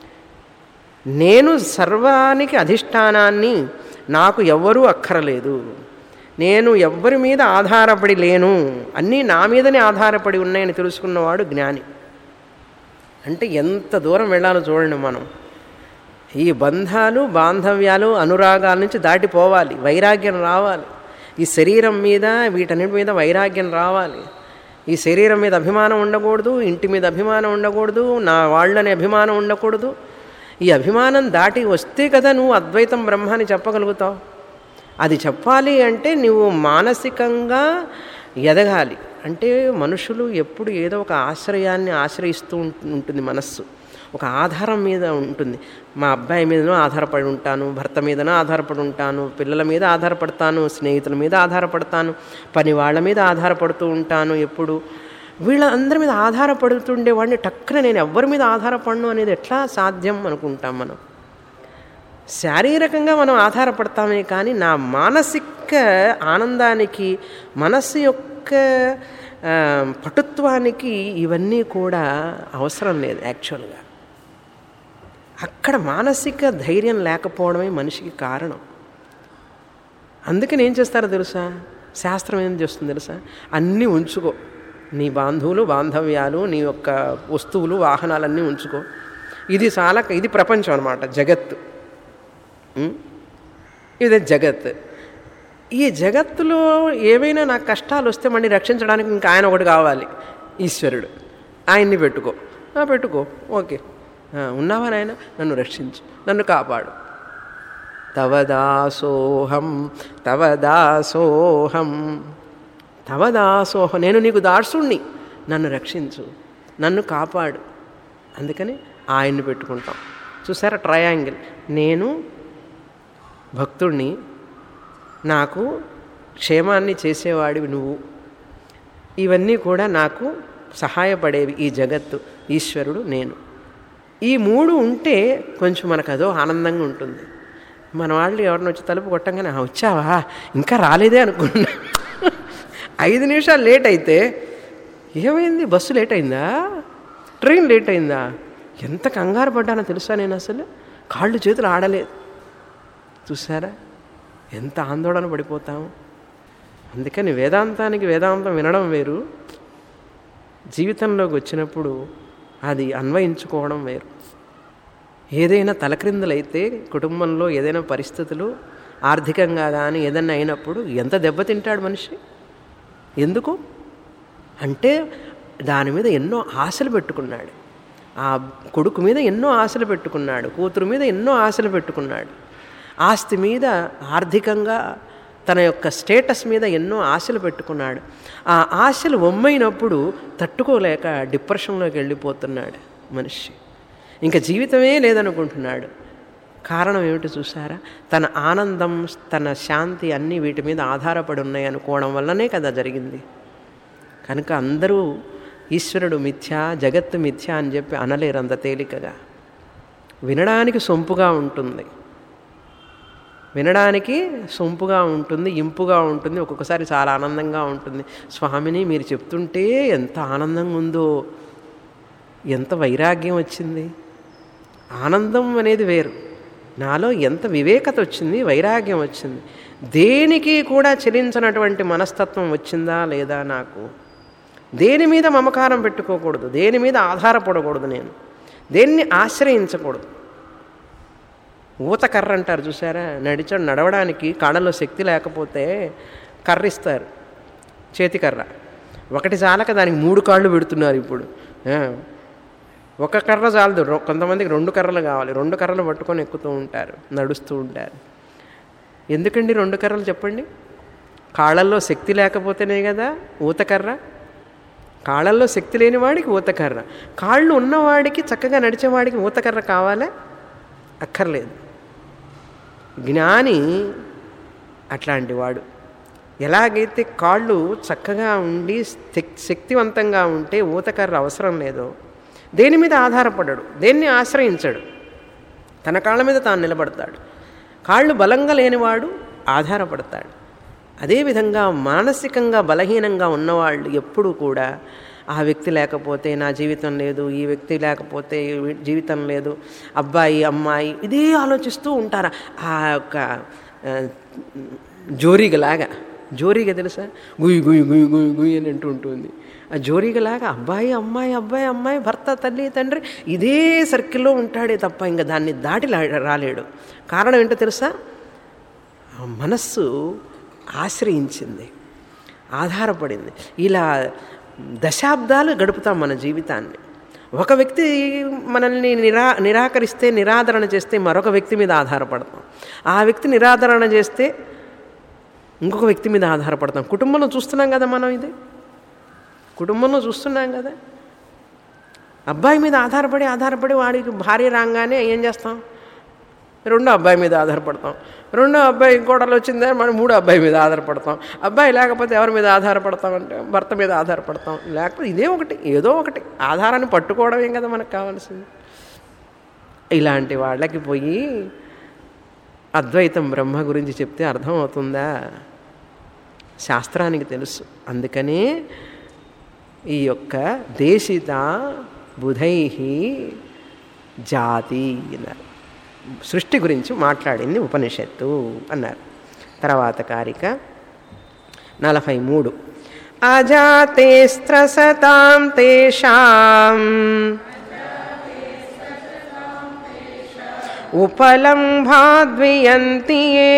నేను సర్వానికి అధిష్టానాన్ని నాకు ఎవ్వరూ అక్కరలేదు నేను ఎవ్వరి మీద ఆధారపడి లేను అన్నీ నా మీదనే ఆధారపడి ఉన్నాయని తెలుసుకున్నవాడు జ్ఞాని అంటే ఎంత దూరం వెళ్ళాలో చూడండి మనం ఈ బంధాలు బాంధవ్యాలు అనురాగాల నుంచి దాటిపోవాలి వైరాగ్యం రావాలి ఈ శరీరం మీద వీటన్నిటి మీద వైరాగ్యం రావాలి ఈ శరీరం మీద అభిమానం ఉండకూడదు ఇంటి మీద అభిమానం ఉండకూడదు నా వాళ్ళని అభిమానం ఉండకూడదు ఈ అభిమానం దాటి వస్తే కదా నువ్వు అద్వైతం బ్రహ్మ అని చెప్పగలుగుతావు అది చెప్పాలి అంటే నువ్వు మానసికంగా ఎదగాలి అంటే మనుషులు ఎప్పుడు ఏదో ఒక ఆశ్రయాన్ని ఆశ్రయిస్తూ ఉంటుంది మనస్సు ఒక ఆధారం మీద ఉంటుంది మా అబ్బాయి మీదనో ఆధారపడి ఉంటాను భర్త మీదనో ఆధారపడి ఉంటాను పిల్లల మీద ఆధారపడతాను స్నేహితుల మీద ఆధారపడతాను పని వాళ్ళ మీద ఆధారపడుతూ ఉంటాను ఎప్పుడు వీళ్ళందరి మీద ఆధారపడుతుండేవాడిని టక్కున నేను ఎవరి మీద ఆధారపడను అనేది ఎట్లా సాధ్యం అనుకుంటాం మనం శారీరకంగా మనం ఆధారపడతామే కానీ నా మానసిక ఆనందానికి మనస్సు యొక్క పటుత్వానికి ఇవన్నీ కూడా అవసరం లేదు యాక్చువల్గా అక్కడ మానసిక ధైర్యం లేకపోవడమే మనిషికి కారణం అందుకని ఏం చేస్తారో తెలుసా శాస్త్రం ఏం చేస్తుంది తెలుసా అన్నీ ఉంచుకో నీ బాంధువులు బాంధవ్యాలు నీ యొక్క వస్తువులు వాహనాలన్నీ ఉంచుకో ఇది చాలా ఇది ప్రపంచం అనమాట జగత్తు ఇది జగత్ ఈ జగత్తులో ఏవైనా నాకు కష్టాలు వస్తే మళ్ళీ రక్షించడానికి ఇంకా ఆయన ఒకటి కావాలి ఈశ్వరుడు ఆయన్ని పెట్టుకో పెట్టుకో ఓకే ఉన్నావా నాయన నన్ను రక్షించు నన్ను కాపాడు తవదాసోహం తవదాసోహం తవదాసోహం నేను నీకు దాసుణ్ణి నన్ను రక్షించు నన్ను కాపాడు అందుకని ఆయన్ని పెట్టుకుంటాం చూసారా ట్రయాంగిల్ నేను భక్తుణ్ణి నాకు క్షేమాన్ని చేసేవాడివి నువ్వు ఇవన్నీ కూడా నాకు సహాయపడేవి ఈ జగత్తు ఈశ్వరుడు నేను ఈ మూడు ఉంటే కొంచెం మనకు అదో ఆనందంగా ఉంటుంది మన వాళ్ళు ఎవరిని వచ్చి తలుపు కొట్టంగానే వచ్చావా ఇంకా రాలేదే అనుకున్నా ఐదు నిమిషాలు లేట్ అయితే ఏమైంది బస్సు లేట్ అయిందా ట్రైన్ లేట్ అయిందా ఎంత కంగారు పడ్డానో తెలుసా నేను అసలు కాళ్ళు చేతులు ఆడలేదు చూసారా ఎంత ఆందోళన పడిపోతాము అందుకని వేదాంతానికి వేదాంతం వినడం వేరు జీవితంలోకి వచ్చినప్పుడు అది అన్వయించుకోవడం వేరు ఏదైనా తలక్రిందులైతే కుటుంబంలో ఏదైనా పరిస్థితులు ఆర్థికంగా కానీ ఏదైనా అయినప్పుడు ఎంత దెబ్బతింటాడు మనిషి ఎందుకు అంటే దాని మీద ఎన్నో ఆశలు పెట్టుకున్నాడు ఆ కొడుకు మీద ఎన్నో ఆశలు పెట్టుకున్నాడు కూతురు మీద ఎన్నో ఆశలు పెట్టుకున్నాడు ఆస్తి మీద ఆర్థికంగా తన యొక్క స్టేటస్ మీద ఎన్నో ఆశలు పెట్టుకున్నాడు ఆ ఆశలు ఒమ్మైనప్పుడు తట్టుకోలేక డిప్రెషన్లోకి వెళ్ళిపోతున్నాడు మనిషి ఇంకా జీవితమే లేదనుకుంటున్నాడు కారణం ఏమిటి చూసారా తన ఆనందం తన శాంతి అన్నీ వీటి మీద ఆధారపడి ఉన్నాయి అనుకోవడం వల్లనే కదా జరిగింది కనుక అందరూ ఈశ్వరుడు మిథ్యా జగత్తు మిథ్యా అని చెప్పి అనలేరు అంత తేలికగా వినడానికి సొంపుగా ఉంటుంది వినడానికి సొంపుగా ఉంటుంది ఇంపుగా ఉంటుంది ఒక్కొక్కసారి చాలా ఆనందంగా ఉంటుంది స్వామిని మీరు చెప్తుంటే ఎంత ఆనందంగా ఉందో ఎంత వైరాగ్యం వచ్చింది ఆనందం అనేది వేరు నాలో ఎంత వివేకత వచ్చింది వైరాగ్యం వచ్చింది దేనికి కూడా చెలించినటువంటి మనస్తత్వం వచ్చిందా లేదా నాకు దేని మీద మమకారం పెట్టుకోకూడదు దేని మీద ఆధారపడకూడదు నేను దేన్ని ఆశ్రయించకూడదు ఊత కర్ర అంటారు చూసారా నడిచాడు నడవడానికి కాళ్ళలో శక్తి లేకపోతే కర్ర ఇస్తారు చేతి కర్ర ఒకటి చాలక దానికి మూడు కాళ్ళు పెడుతున్నారు ఇప్పుడు ఒక కర్ర చాలదు రొ- కొంతమందికి రెండు కర్రలు కావాలి రెండు కర్రలు పట్టుకొని ఎక్కుతూ ఉంటారు నడుస్తూ ఉంటారు ఎందుకండి రెండు కర్రలు చెప్పండి కాళ్ళల్లో శక్తి లేకపోతేనే కదా ఊతకర్ర కాళ్ళల్లో శక్తి లేని వాడికి ఊతకర్ర కాళ్ళు ఉన్నవాడికి చక్కగా నడిచేవాడికి ఊతకర్ర కావాలా అక్కర్లేదు జ్ఞాని అట్లాంటి వాడు ఎలాగైతే కాళ్ళు చక్కగా ఉండి శక్- శక్తివంతంగా ఉంటే ఊతకర్ర అవసరం లేదో దేని మీద ఆధారపడడు దేన్ని ఆశ్రయించడు తన కాళ్ళ మీద తాను నిలబడతాడు కాళ్ళు బలంగా లేనివాడు ఆధారపడతాడు అదేవిధంగా మానసికంగా బలహీనంగా ఉన్నవాళ్ళు ఎప్పుడూ కూడా ఆ వ్యక్తి లేకపోతే నా జీవితం లేదు ఈ వ్యక్తి లేకపోతే వీ- జీవితం లేదు అబ్బాయి అమ్మాయి ఇదే ఆలోచిస్తూ ఉంటారు ఆ యొక్క ఆ, జోరీగలాగా జోరీగ తెలుసా గుయ్ గుయ్ గుయ్ గుయ్ గుయ్ అని అంటూ ఉంటుంది ఆ జోరీగలాగా అబ్బాయి అమ్మాయి అబ్బాయి అమ్మాయి భర్త తల్లి తండ్రి ఇదే సర్కిల్లో ఉంటాడే తప్ప ఇంకా దాన్ని దాటి లా- రాలేడు కారణం ఏంటో తెలుసా ఆ మనస్సు ఆశ్రయించింది ఆధారపడింది ఇలా దశాబ్దాలు గడుపుతాం మన జీవితాన్ని ఒక వ్యక్తి మనల్ని నిరా నిరాకరిస్తే నిరాదరణ చేస్తే మరొక వ్యక్తి మీద ఆధారపడతాం ఆ వ్యక్తి నిరాదరణ చేస్తే ఇంకొక వ్యక్తి మీద ఆధారపడతాం కుటుంబంలో చూస్తున్నాం కదా మనం ఇది కుటుంబంలో చూస్తున్నాం కదా అబ్బాయి మీద ఆధారపడి ఆధారపడి వాడికి భార్య రాగానే ఏం చేస్తాం రెండో అబ్బాయి మీద ఆధారపడతాం రెండో అబ్బాయి ఇంకోటలు వచ్చిందే మనం మూడో అబ్బాయి మీద ఆధారపడతాం అబ్బాయి లేకపోతే ఎవరి మీద ఆధారపడతాం అంటే భర్త మీద ఆధారపడతాం లేకపోతే ఇదే ఒకటి ఏదో ఒకటి ఆధారాన్ని పట్టుకోవడమేం కదా మనకు కావాల్సింది ఇలాంటి వాళ్ళకి పోయి అద్వైతం బ్రహ్మ గురించి చెప్తే అర్థమవుతుందా శాస్త్రానికి తెలుసు అందుకనే ఈ యొక్క దేశిత బుధై జాతి అన్నారు సృష్టి గురించి మాట్లాడింది ఉపనిషత్తు అన్నారు తర్వాత కారిక నలభై మూడు అజాతే స్త్రసతాం తేషాం ఉపలంభాద్వియంతి ఏ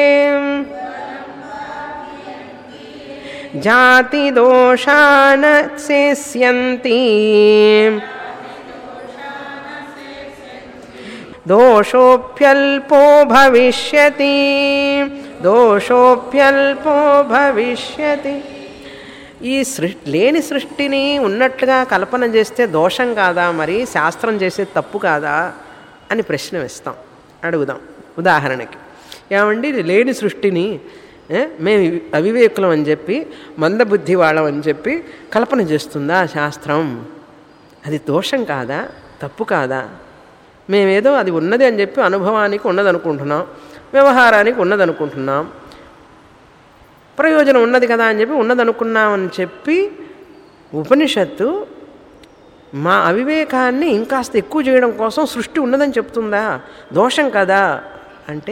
జాతిదోషాన శేష్యంతి దోషోప్యల్పో భవిష్యతి దోషోప్యల్పో భవిష్యతి ఈ సృష్టి లేని సృష్టిని ఉన్నట్లుగా కల్పన చేస్తే దోషం కాదా మరి శాస్త్రం చేసే తప్పు కాదా అని ప్రశ్న వేస్తాం అడుగుదాం ఉదాహరణకి ఏమండి ఇది లేని సృష్టిని ఏ, మేము అవివేకులం అని చెప్పి మందబుద్ధి వాళ్ళం అని చెప్పి కల్పన చేస్తుందా శాస్త్రం అది దోషం కాదా తప్పు కాదా మేమేదో అది ఉన్నది అని చెప్పి అనుభవానికి ఉన్నదనుకుంటున్నాం వ్యవహారానికి ఉన్నదనుకుంటున్నాం ప్రయోజనం ఉన్నది కదా అని చెప్పి ఉన్నదనుకున్నామని చెప్పి ఉపనిషత్తు మా అవివేకాన్ని ఇంకాస్త ఎక్కువ చేయడం కోసం సృష్టి ఉన్నదని చెప్తుందా దోషం కదా అంటే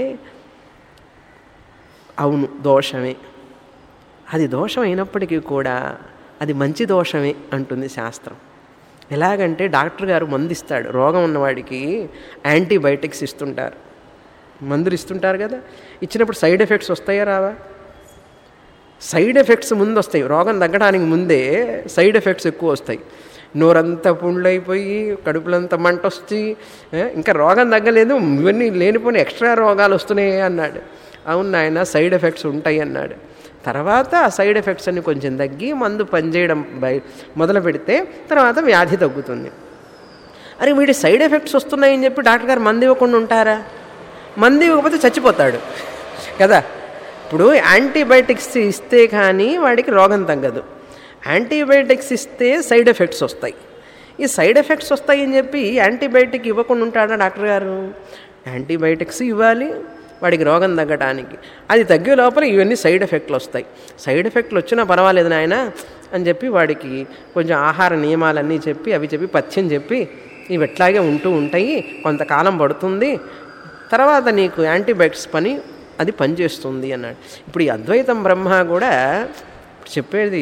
అవును దోషమే అది దోషం అయినప్పటికీ కూడా అది మంచి దోషమే అంటుంది శాస్త్రం ఎలాగంటే డాక్టర్ గారు మందు ఇస్తాడు రోగం ఉన్నవాడికి యాంటీబయాటిక్స్ ఇస్తుంటారు మందులు ఇస్తుంటారు కదా ఇచ్చినప్పుడు సైడ్ ఎఫెక్ట్స్ వస్తాయా రావా సైడ్ ఎఫెక్ట్స్ ముందు వస్తాయి రోగం తగ్గడానికి ముందే సైడ్ ఎఫెక్ట్స్ ఎక్కువ వస్తాయి నోరంతా పుండ్లైపోయి కడుపులంతా మంట వచ్చి ఏ, ఇంకా రోగం తగ్గలేదు ఇవన్నీ లేనిపోయిన ఎక్స్ట్రా రోగాలు వస్తున్నాయి అన్నాడు అవును నాయన సైడ్ ఎఫెక్ట్స్ ఉంటాయి అన్నాడు తర్వాత ఆ సైడ్ ఎఫెక్ట్స్ అన్ని కొంచెం తగ్గి మందు పనిచేయడం బై మొదలు పెడితే తర్వాత వ్యాధి తగ్గుతుంది అరే వీడి సైడ్ ఎఫెక్ట్స్ వస్తున్నాయని చెప్పి డాక్టర్ గారు మందు ఇవ్వకుండా ఉంటారా మందు ఇవ్వకపోతే చచ్చిపోతాడు కదా ఇప్పుడు యాంటీబయాటిక్స్ ఇస్తే కానీ వాడికి రోగం తగ్గదు యాంటీబయాటిక్స్ ఇస్తే సైడ్ ఎఫెక్ట్స్ వస్తాయి ఈ సైడ్ ఎఫెక్ట్స్ వస్తాయి అని చెప్పి యాంటీబయాటిక్ ఇవ్వకుండా ఉంటాడా డాక్టర్ గారు యాంటీబయాటిక్స్ ఇవ్వాలి వాడికి రోగం తగ్గడానికి అది తగ్గే లోపల ఇవన్నీ సైడ్ ఎఫెక్ట్లు వస్తాయి సైడ్ ఎఫెక్ట్లు వచ్చినా పర్వాలేదు నాయన అని చెప్పి వాడికి కొంచెం ఆహార నియమాలన్నీ చెప్పి అవి చెప్పి పథ్యం చెప్పి ఇవి ఎట్లాగే ఉంటూ ఉంటాయి కొంతకాలం పడుతుంది తర్వాత నీకు యాంటీబయాటిక్స్ పని అది పనిచేస్తుంది అన్నాడు ఇప్పుడు ఈ అద్వైతం బ్రహ్మ కూడా చెప్పేది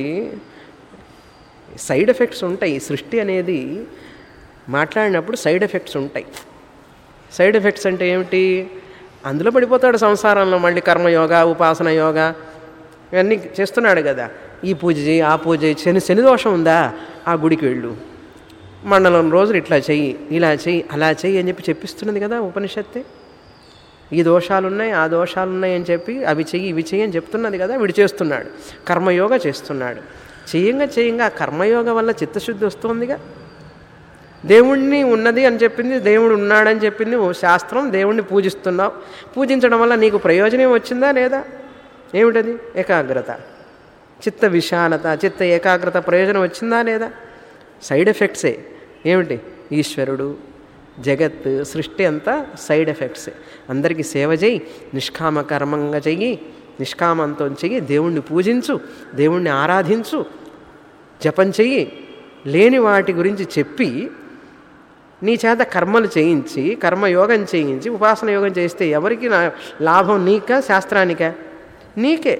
సైడ్ ఎఫెక్ట్స్ ఉంటాయి ఈ సృష్టి అనేది మాట్లాడినప్పుడు సైడ్ ఎఫెక్ట్స్ ఉంటాయి సైడ్ ఎఫెక్ట్స్ అంటే ఏమిటి అందులో పడిపోతాడు సంసారంలో మళ్ళీ కర్మయోగ ఉపాసన యోగ ఇవన్నీ చేస్తున్నాడు కదా ఈ పూజ చేయి ఆ పూజ చేయి శని శని దోషం ఉందా ఆ గుడికి వెళ్ళు మండలం రోజులు ఇట్లా చెయ్యి ఇలా చెయ్యి అలా చెయ్యి అని చెప్పి చెప్పిస్తున్నది కదా ఉపనిషత్తే ఈ దోషాలు ఉన్నాయి ఆ దోషాలు ఉన్నాయి అని చెప్పి అవి చెయ్యి ఇవి చెయ్యి అని చెప్తున్నది కదా వీడు చేస్తున్నాడు కర్మయోగ చేస్తున్నాడు చేయంగా చేయంగా ఆ కర్మయోగ వల్ల చిత్తశుద్ధి వస్తుందిగా దేవుణ్ణి ఉన్నది అని చెప్పింది దేవుడు ఉన్నాడని చెప్పింది ఓ శాస్త్రం దేవుణ్ణి పూజిస్తున్నావు పూజించడం వల్ల నీకు ప్రయోజనం వచ్చిందా లేదా ఏమిటది ఏకాగ్రత చిత్త విశాలత చిత్త ఏకాగ్రత ప్రయోజనం వచ్చిందా లేదా సైడ్ ఎఫెక్ట్సే ఏమిటి ఈశ్వరుడు జగత్ సృష్టి అంతా సైడ్ ఎఫెక్ట్సే అందరికీ సేవ చేయి నిష్కామ కర్మంగా చెయ్యి నిష్కామంతో చెయ్యి దేవుణ్ణి పూజించు దేవుణ్ణి ఆరాధించు జపం చెయ్యి లేని వాటి గురించి చెప్పి నీ చేత కర్మలు చేయించి కర్మయోగం చేయించి ఉపాసన యోగం చేస్తే ఎవరికి నా లాభం నీకా శాస్త్రానికా నీకే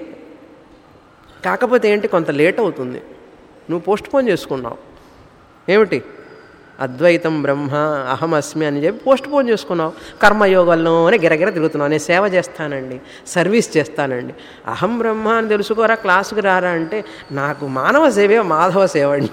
కాకపోతే ఏంటి కొంత లేట్ అవుతుంది నువ్వు పోస్ట్ పోన్ చేసుకున్నావు ఏమిటి అద్వైతం బ్రహ్మ అహమస్మి అని చెప్పి పోస్ట్ పోన్ చేసుకున్నావు కర్మయోగంలోనే గిరగిర తిరుగుతున్నావు నేను సేవ చేస్తానండి సర్వీస్ చేస్తానండి అహం బ్రహ్మ అని తెలుసుకోరా క్లాసుకు రారా అంటే నాకు మానవ సేవే మాధవ సేవ అండి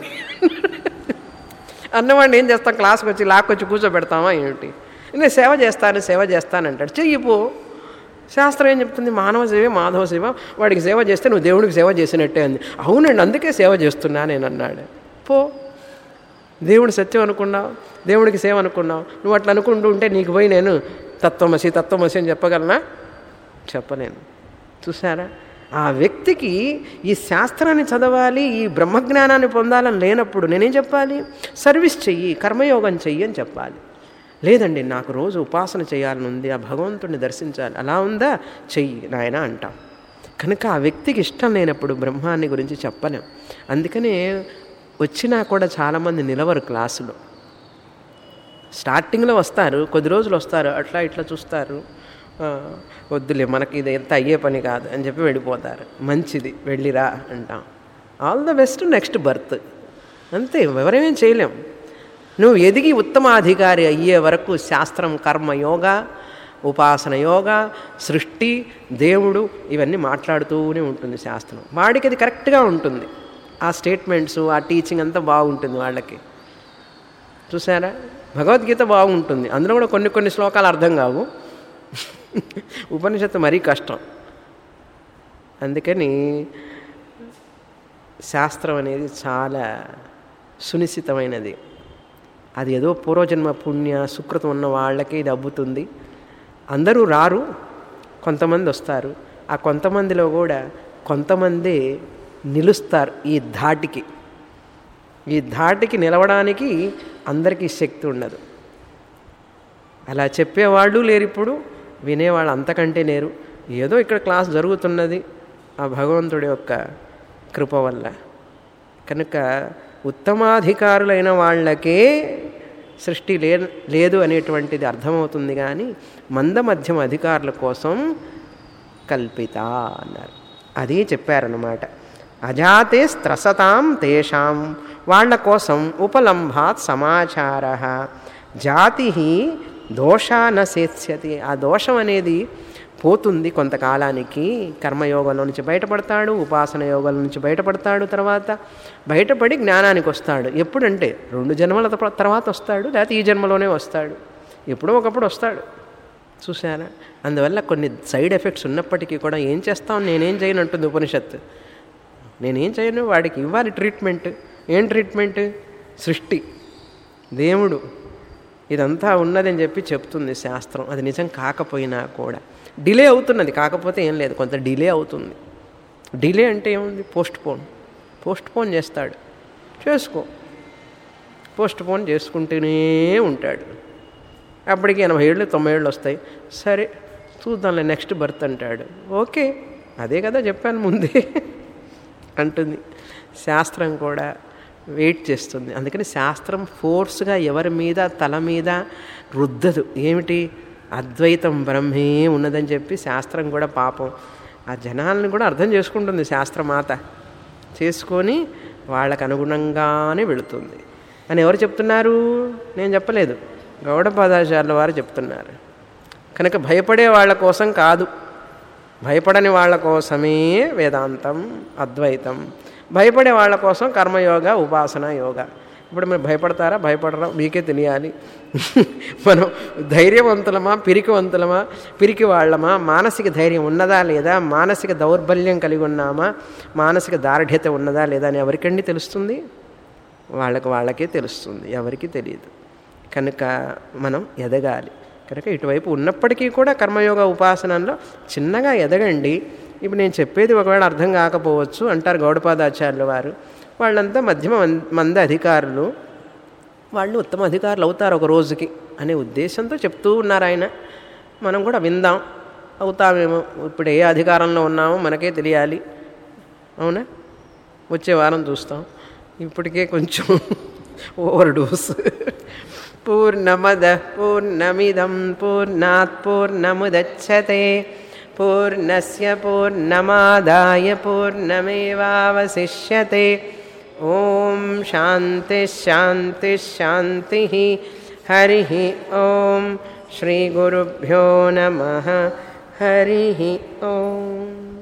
అన్నవాడిని ఏం చేస్తాం క్లాస్కి వచ్చి లాక్కొచ్చి కూర్చోబెడతామా ఏమిటి నేను సేవ చేస్తాను సేవ చేస్తానంటాడు చెయ్యిపో శాస్త్రం ఏం చెప్తుంది మానవ సేవ మాధవ సేవ వాడికి సేవ చేస్తే నువ్వు దేవుడికి సేవ చేసినట్టే అంది అవునండి అందుకే సేవ చేస్తున్నా నేను అన్నాడు పో దేవుడు సత్యం అనుకున్నావు దేవుడికి సేవ అనుకున్నావు నువ్వు అట్లా అనుకుంటూ ఉంటే నీకు పోయి నేను తత్వమసి తత్వమసి అని చెప్పగలనా చెప్పలేను చూసారా ఆ వ్యక్తికి ఈ శాస్త్రాన్ని చదవాలి ఈ బ్రహ్మజ్ఞానాన్ని పొందాలని లేనప్పుడు నేనేం చెప్పాలి సర్వీస్ చెయ్యి కర్మయోగం చెయ్యి అని చెప్పాలి లేదండి నాకు రోజు ఉపాసన చేయాలని ఉంది ఆ భగవంతుడిని దర్శించాలి అలా ఉందా చెయ్యి నాయన అంటాం కనుక ఆ వ్యక్తికి ఇష్టం లేనప్పుడు బ్రహ్మాన్ని గురించి చెప్పలేం అందుకనే వచ్చినా కూడా చాలామంది నిలవరు క్లాసులో స్టార్టింగ్లో వస్తారు కొద్ది రోజులు వస్తారు అట్లా ఇట్లా చూస్తారు ఆ, వద్దులే మనకి ఇది ఎంత అయ్యే పని కాదు అని చెప్పి వెళ్ళిపోతారు మంచిది వెళ్ళిరా అంటాం all the best next birth అంతే ఎవరేమేం చేయలేం నువ్వు ఎదిగి ఉత్తమాధికారి అయ్యే వరకు శాస్త్రం కర్మ యోగ ఉపాసన యోగ సృష్టి దేవుడు ఇవన్నీ మాట్లాడుతూనే ఉంటుంది శాస్త్రం వాడికి అది కరెక్ట్గా ఉంటుంది ఆ స్టేట్మెంట్స్ ఆ టీచింగ్ అంతా బాగుంటుంది వాళ్ళకి చూసారా భగవద్గీత బాగుంటుంది అందులో కూడా కొన్ని కొన్ని శ్లోకాలు అర్థం కావు ఉపనిషత్తు మరీ కష్టం అందుకని శాస్త్రం అనేది చాలా సునిశ్చితమైనది అది ఏదో పూర్వజన్మ పుణ్య సుకృతం ఉన్న వాళ్ళకి ఇది అబ్బుతుంది అందరూ రారు కొంతమంది వస్తారు ఆ కొంతమందిలో కూడా కొంతమంది నిలుస్తారు ఈ ధాటికి ఈ ధాటికి నిలవడానికి అందరికీ శక్తి ఉండదు అలా చెప్పేవాళ్ళు లేరు ఇప్పుడు వినేవాళ్ళు అంతకంటే లేరు ఏదో ఇక్కడ క్లాస్ జరుగుతున్నది ఆ భగవంతుడి యొక్క కృప వల్ల కనుక ఉత్తమాధికారులైన వాళ్ళకే సృష్టి లే లేదు అనేటువంటిది అర్థమవుతుంది కానీ మంద మధ్యమ అధికారుల కోసం కల్పిత అన్నారు అది చెప్పారన్నమాట అజాతే స్త్రసతాం తేషాం వాళ్ళ కోసం ఉపలంభాత్ సమాచార జాతి దోషాన సేత్స్యతి ఆ దోషం అనేది పోతుంది కొంతకాలానికి కర్మయోగంలో నుంచి బయటపడతాడు ఉపాసన యోగంలో నుంచి బయటపడతాడు తర్వాత బయటపడి జ్ఞానానికి వస్తాడు ఎప్పుడంటే రెండు జన్మల తప- తర్వాత వస్తాడు లేకపోతే ఈ జన్మలోనే వస్తాడు ఎప్పుడో ఒకప్పుడు వస్తాడు చూసారా అందువల్ల కొన్ని సైడ్ ఎఫెక్ట్స్ ఉన్నప్పటికీ కూడా ఏం చేస్తాం నేనేం చేయను అంటుంది ఉపనిషత్తు నేనేం చేయను వాడికి ఇవ్వాలి ట్రీట్మెంట్ ఏం ట్రీట్మెంట్ సృష్టి దేవుడు ఇదంతా ఉన్నదని చెప్పి చెప్తుంది శాస్త్రం అది నిజం కాకపోయినా కూడా డిలే అవుతున్నది కాకపోతే ఏం లేదు కొంత డిలే అవుతుంది డిలే అంటే ఏముంది పోస్ట్ పోన్ పోస్ట్ పోన్ చేస్తాడు చేసుకో పోస్ట్ పోన్ చేసుకుంటూనే ఉంటాడు అప్పటికి ఎనభై ఏళ్ళు తొంభై ఏళ్ళు వస్తాయి సరే చూద్దాంలే నెక్స్ట్ బర్త్ అంటాడు ఓకే అదే కదా చెప్పాను ముందే అంటుంది శాస్త్రం కూడా వెయిట్ చేస్తుంది అందుకని శాస్త్రం ఫోర్స్గా ఎవరి మీద తల మీద రుద్దదు ఏమిటి అద్వైతం బ్రహ్మే ఉన్నదని చెప్పి శాస్త్రం కూడా పాపం ఆ జనాలను కూడా అర్థం చేసుకుంటుంది శాస్త్రమాత చేసుకొని వాళ్ళకు అనుగుణంగానే వెళుతుంది అని ఎవరు చెప్తున్నారు నేను చెప్పలేదు గౌడపాదాచార్యుల వారు చెప్తున్నారు కనుక భయపడే వాళ్ళ కోసం కాదు భయపడని వాళ్ళ కోసమే వేదాంతం అద్వైతం భయపడే వాళ్ళ కోసం కర్మయోగ ఉపాసన యోగ ఇప్పుడు మీరు భయపడతారా భయపడరా మీకే తెలియాలి మనం ధైర్యవంతులమా పిరికివంతులమా పిరికి వాళ్ళమా మానసిక ధైర్యం ఉన్నదా లేదా మానసిక దౌర్బల్యం కలిగి ఉన్నామా మానసిక దార్ఢ్యత ఉన్నదా లేదా అని ఎవరికండి తెలుస్తుంది వాళ్ళకి వాళ్ళకే తెలుస్తుంది ఎవరికి తెలియదు కనుక మనం ఎదగాలి కనుక ఇటువైపు ఉన్నప్పటికీ కూడా కర్మయోగ ఉపాసనలో చిన్నగా ఎదగండి ఇప్పుడు నేను చెప్పేది ఒకవేళ అర్థం కాకపోవచ్చు అంటారు గౌడపాదాచార్యుల వారు వాళ్ళంతా మధ్యమ మం- మంద అధికారులు వాళ్ళు ఉత్తమ అధికారులు అవుతారు ఒక రోజుకి అనే ఉద్దేశంతో చెప్తూ ఉన్నారు ఆయన మనం కూడా విందాం అవుతామేమో ఇప్పుడు ఏ అధికారంలో ఉన్నామో మనకే తెలియాలి అవునా వచ్చే వారం చూస్తాం ఇప్పటికే కొంచెం ఓవర్ డోస్ పూర్ణమద పూర్ణమిదం పూర్ణాత్ పూర్ణముదచ్చతే పూర్ణస్య పూర్ణమాదాయ పూర్ణమేవావశిష్యతే ఓం శాంతి శాంతి శాంతి హరి ఓం శ్రీ గురుభ్యో నమ హరి ఓం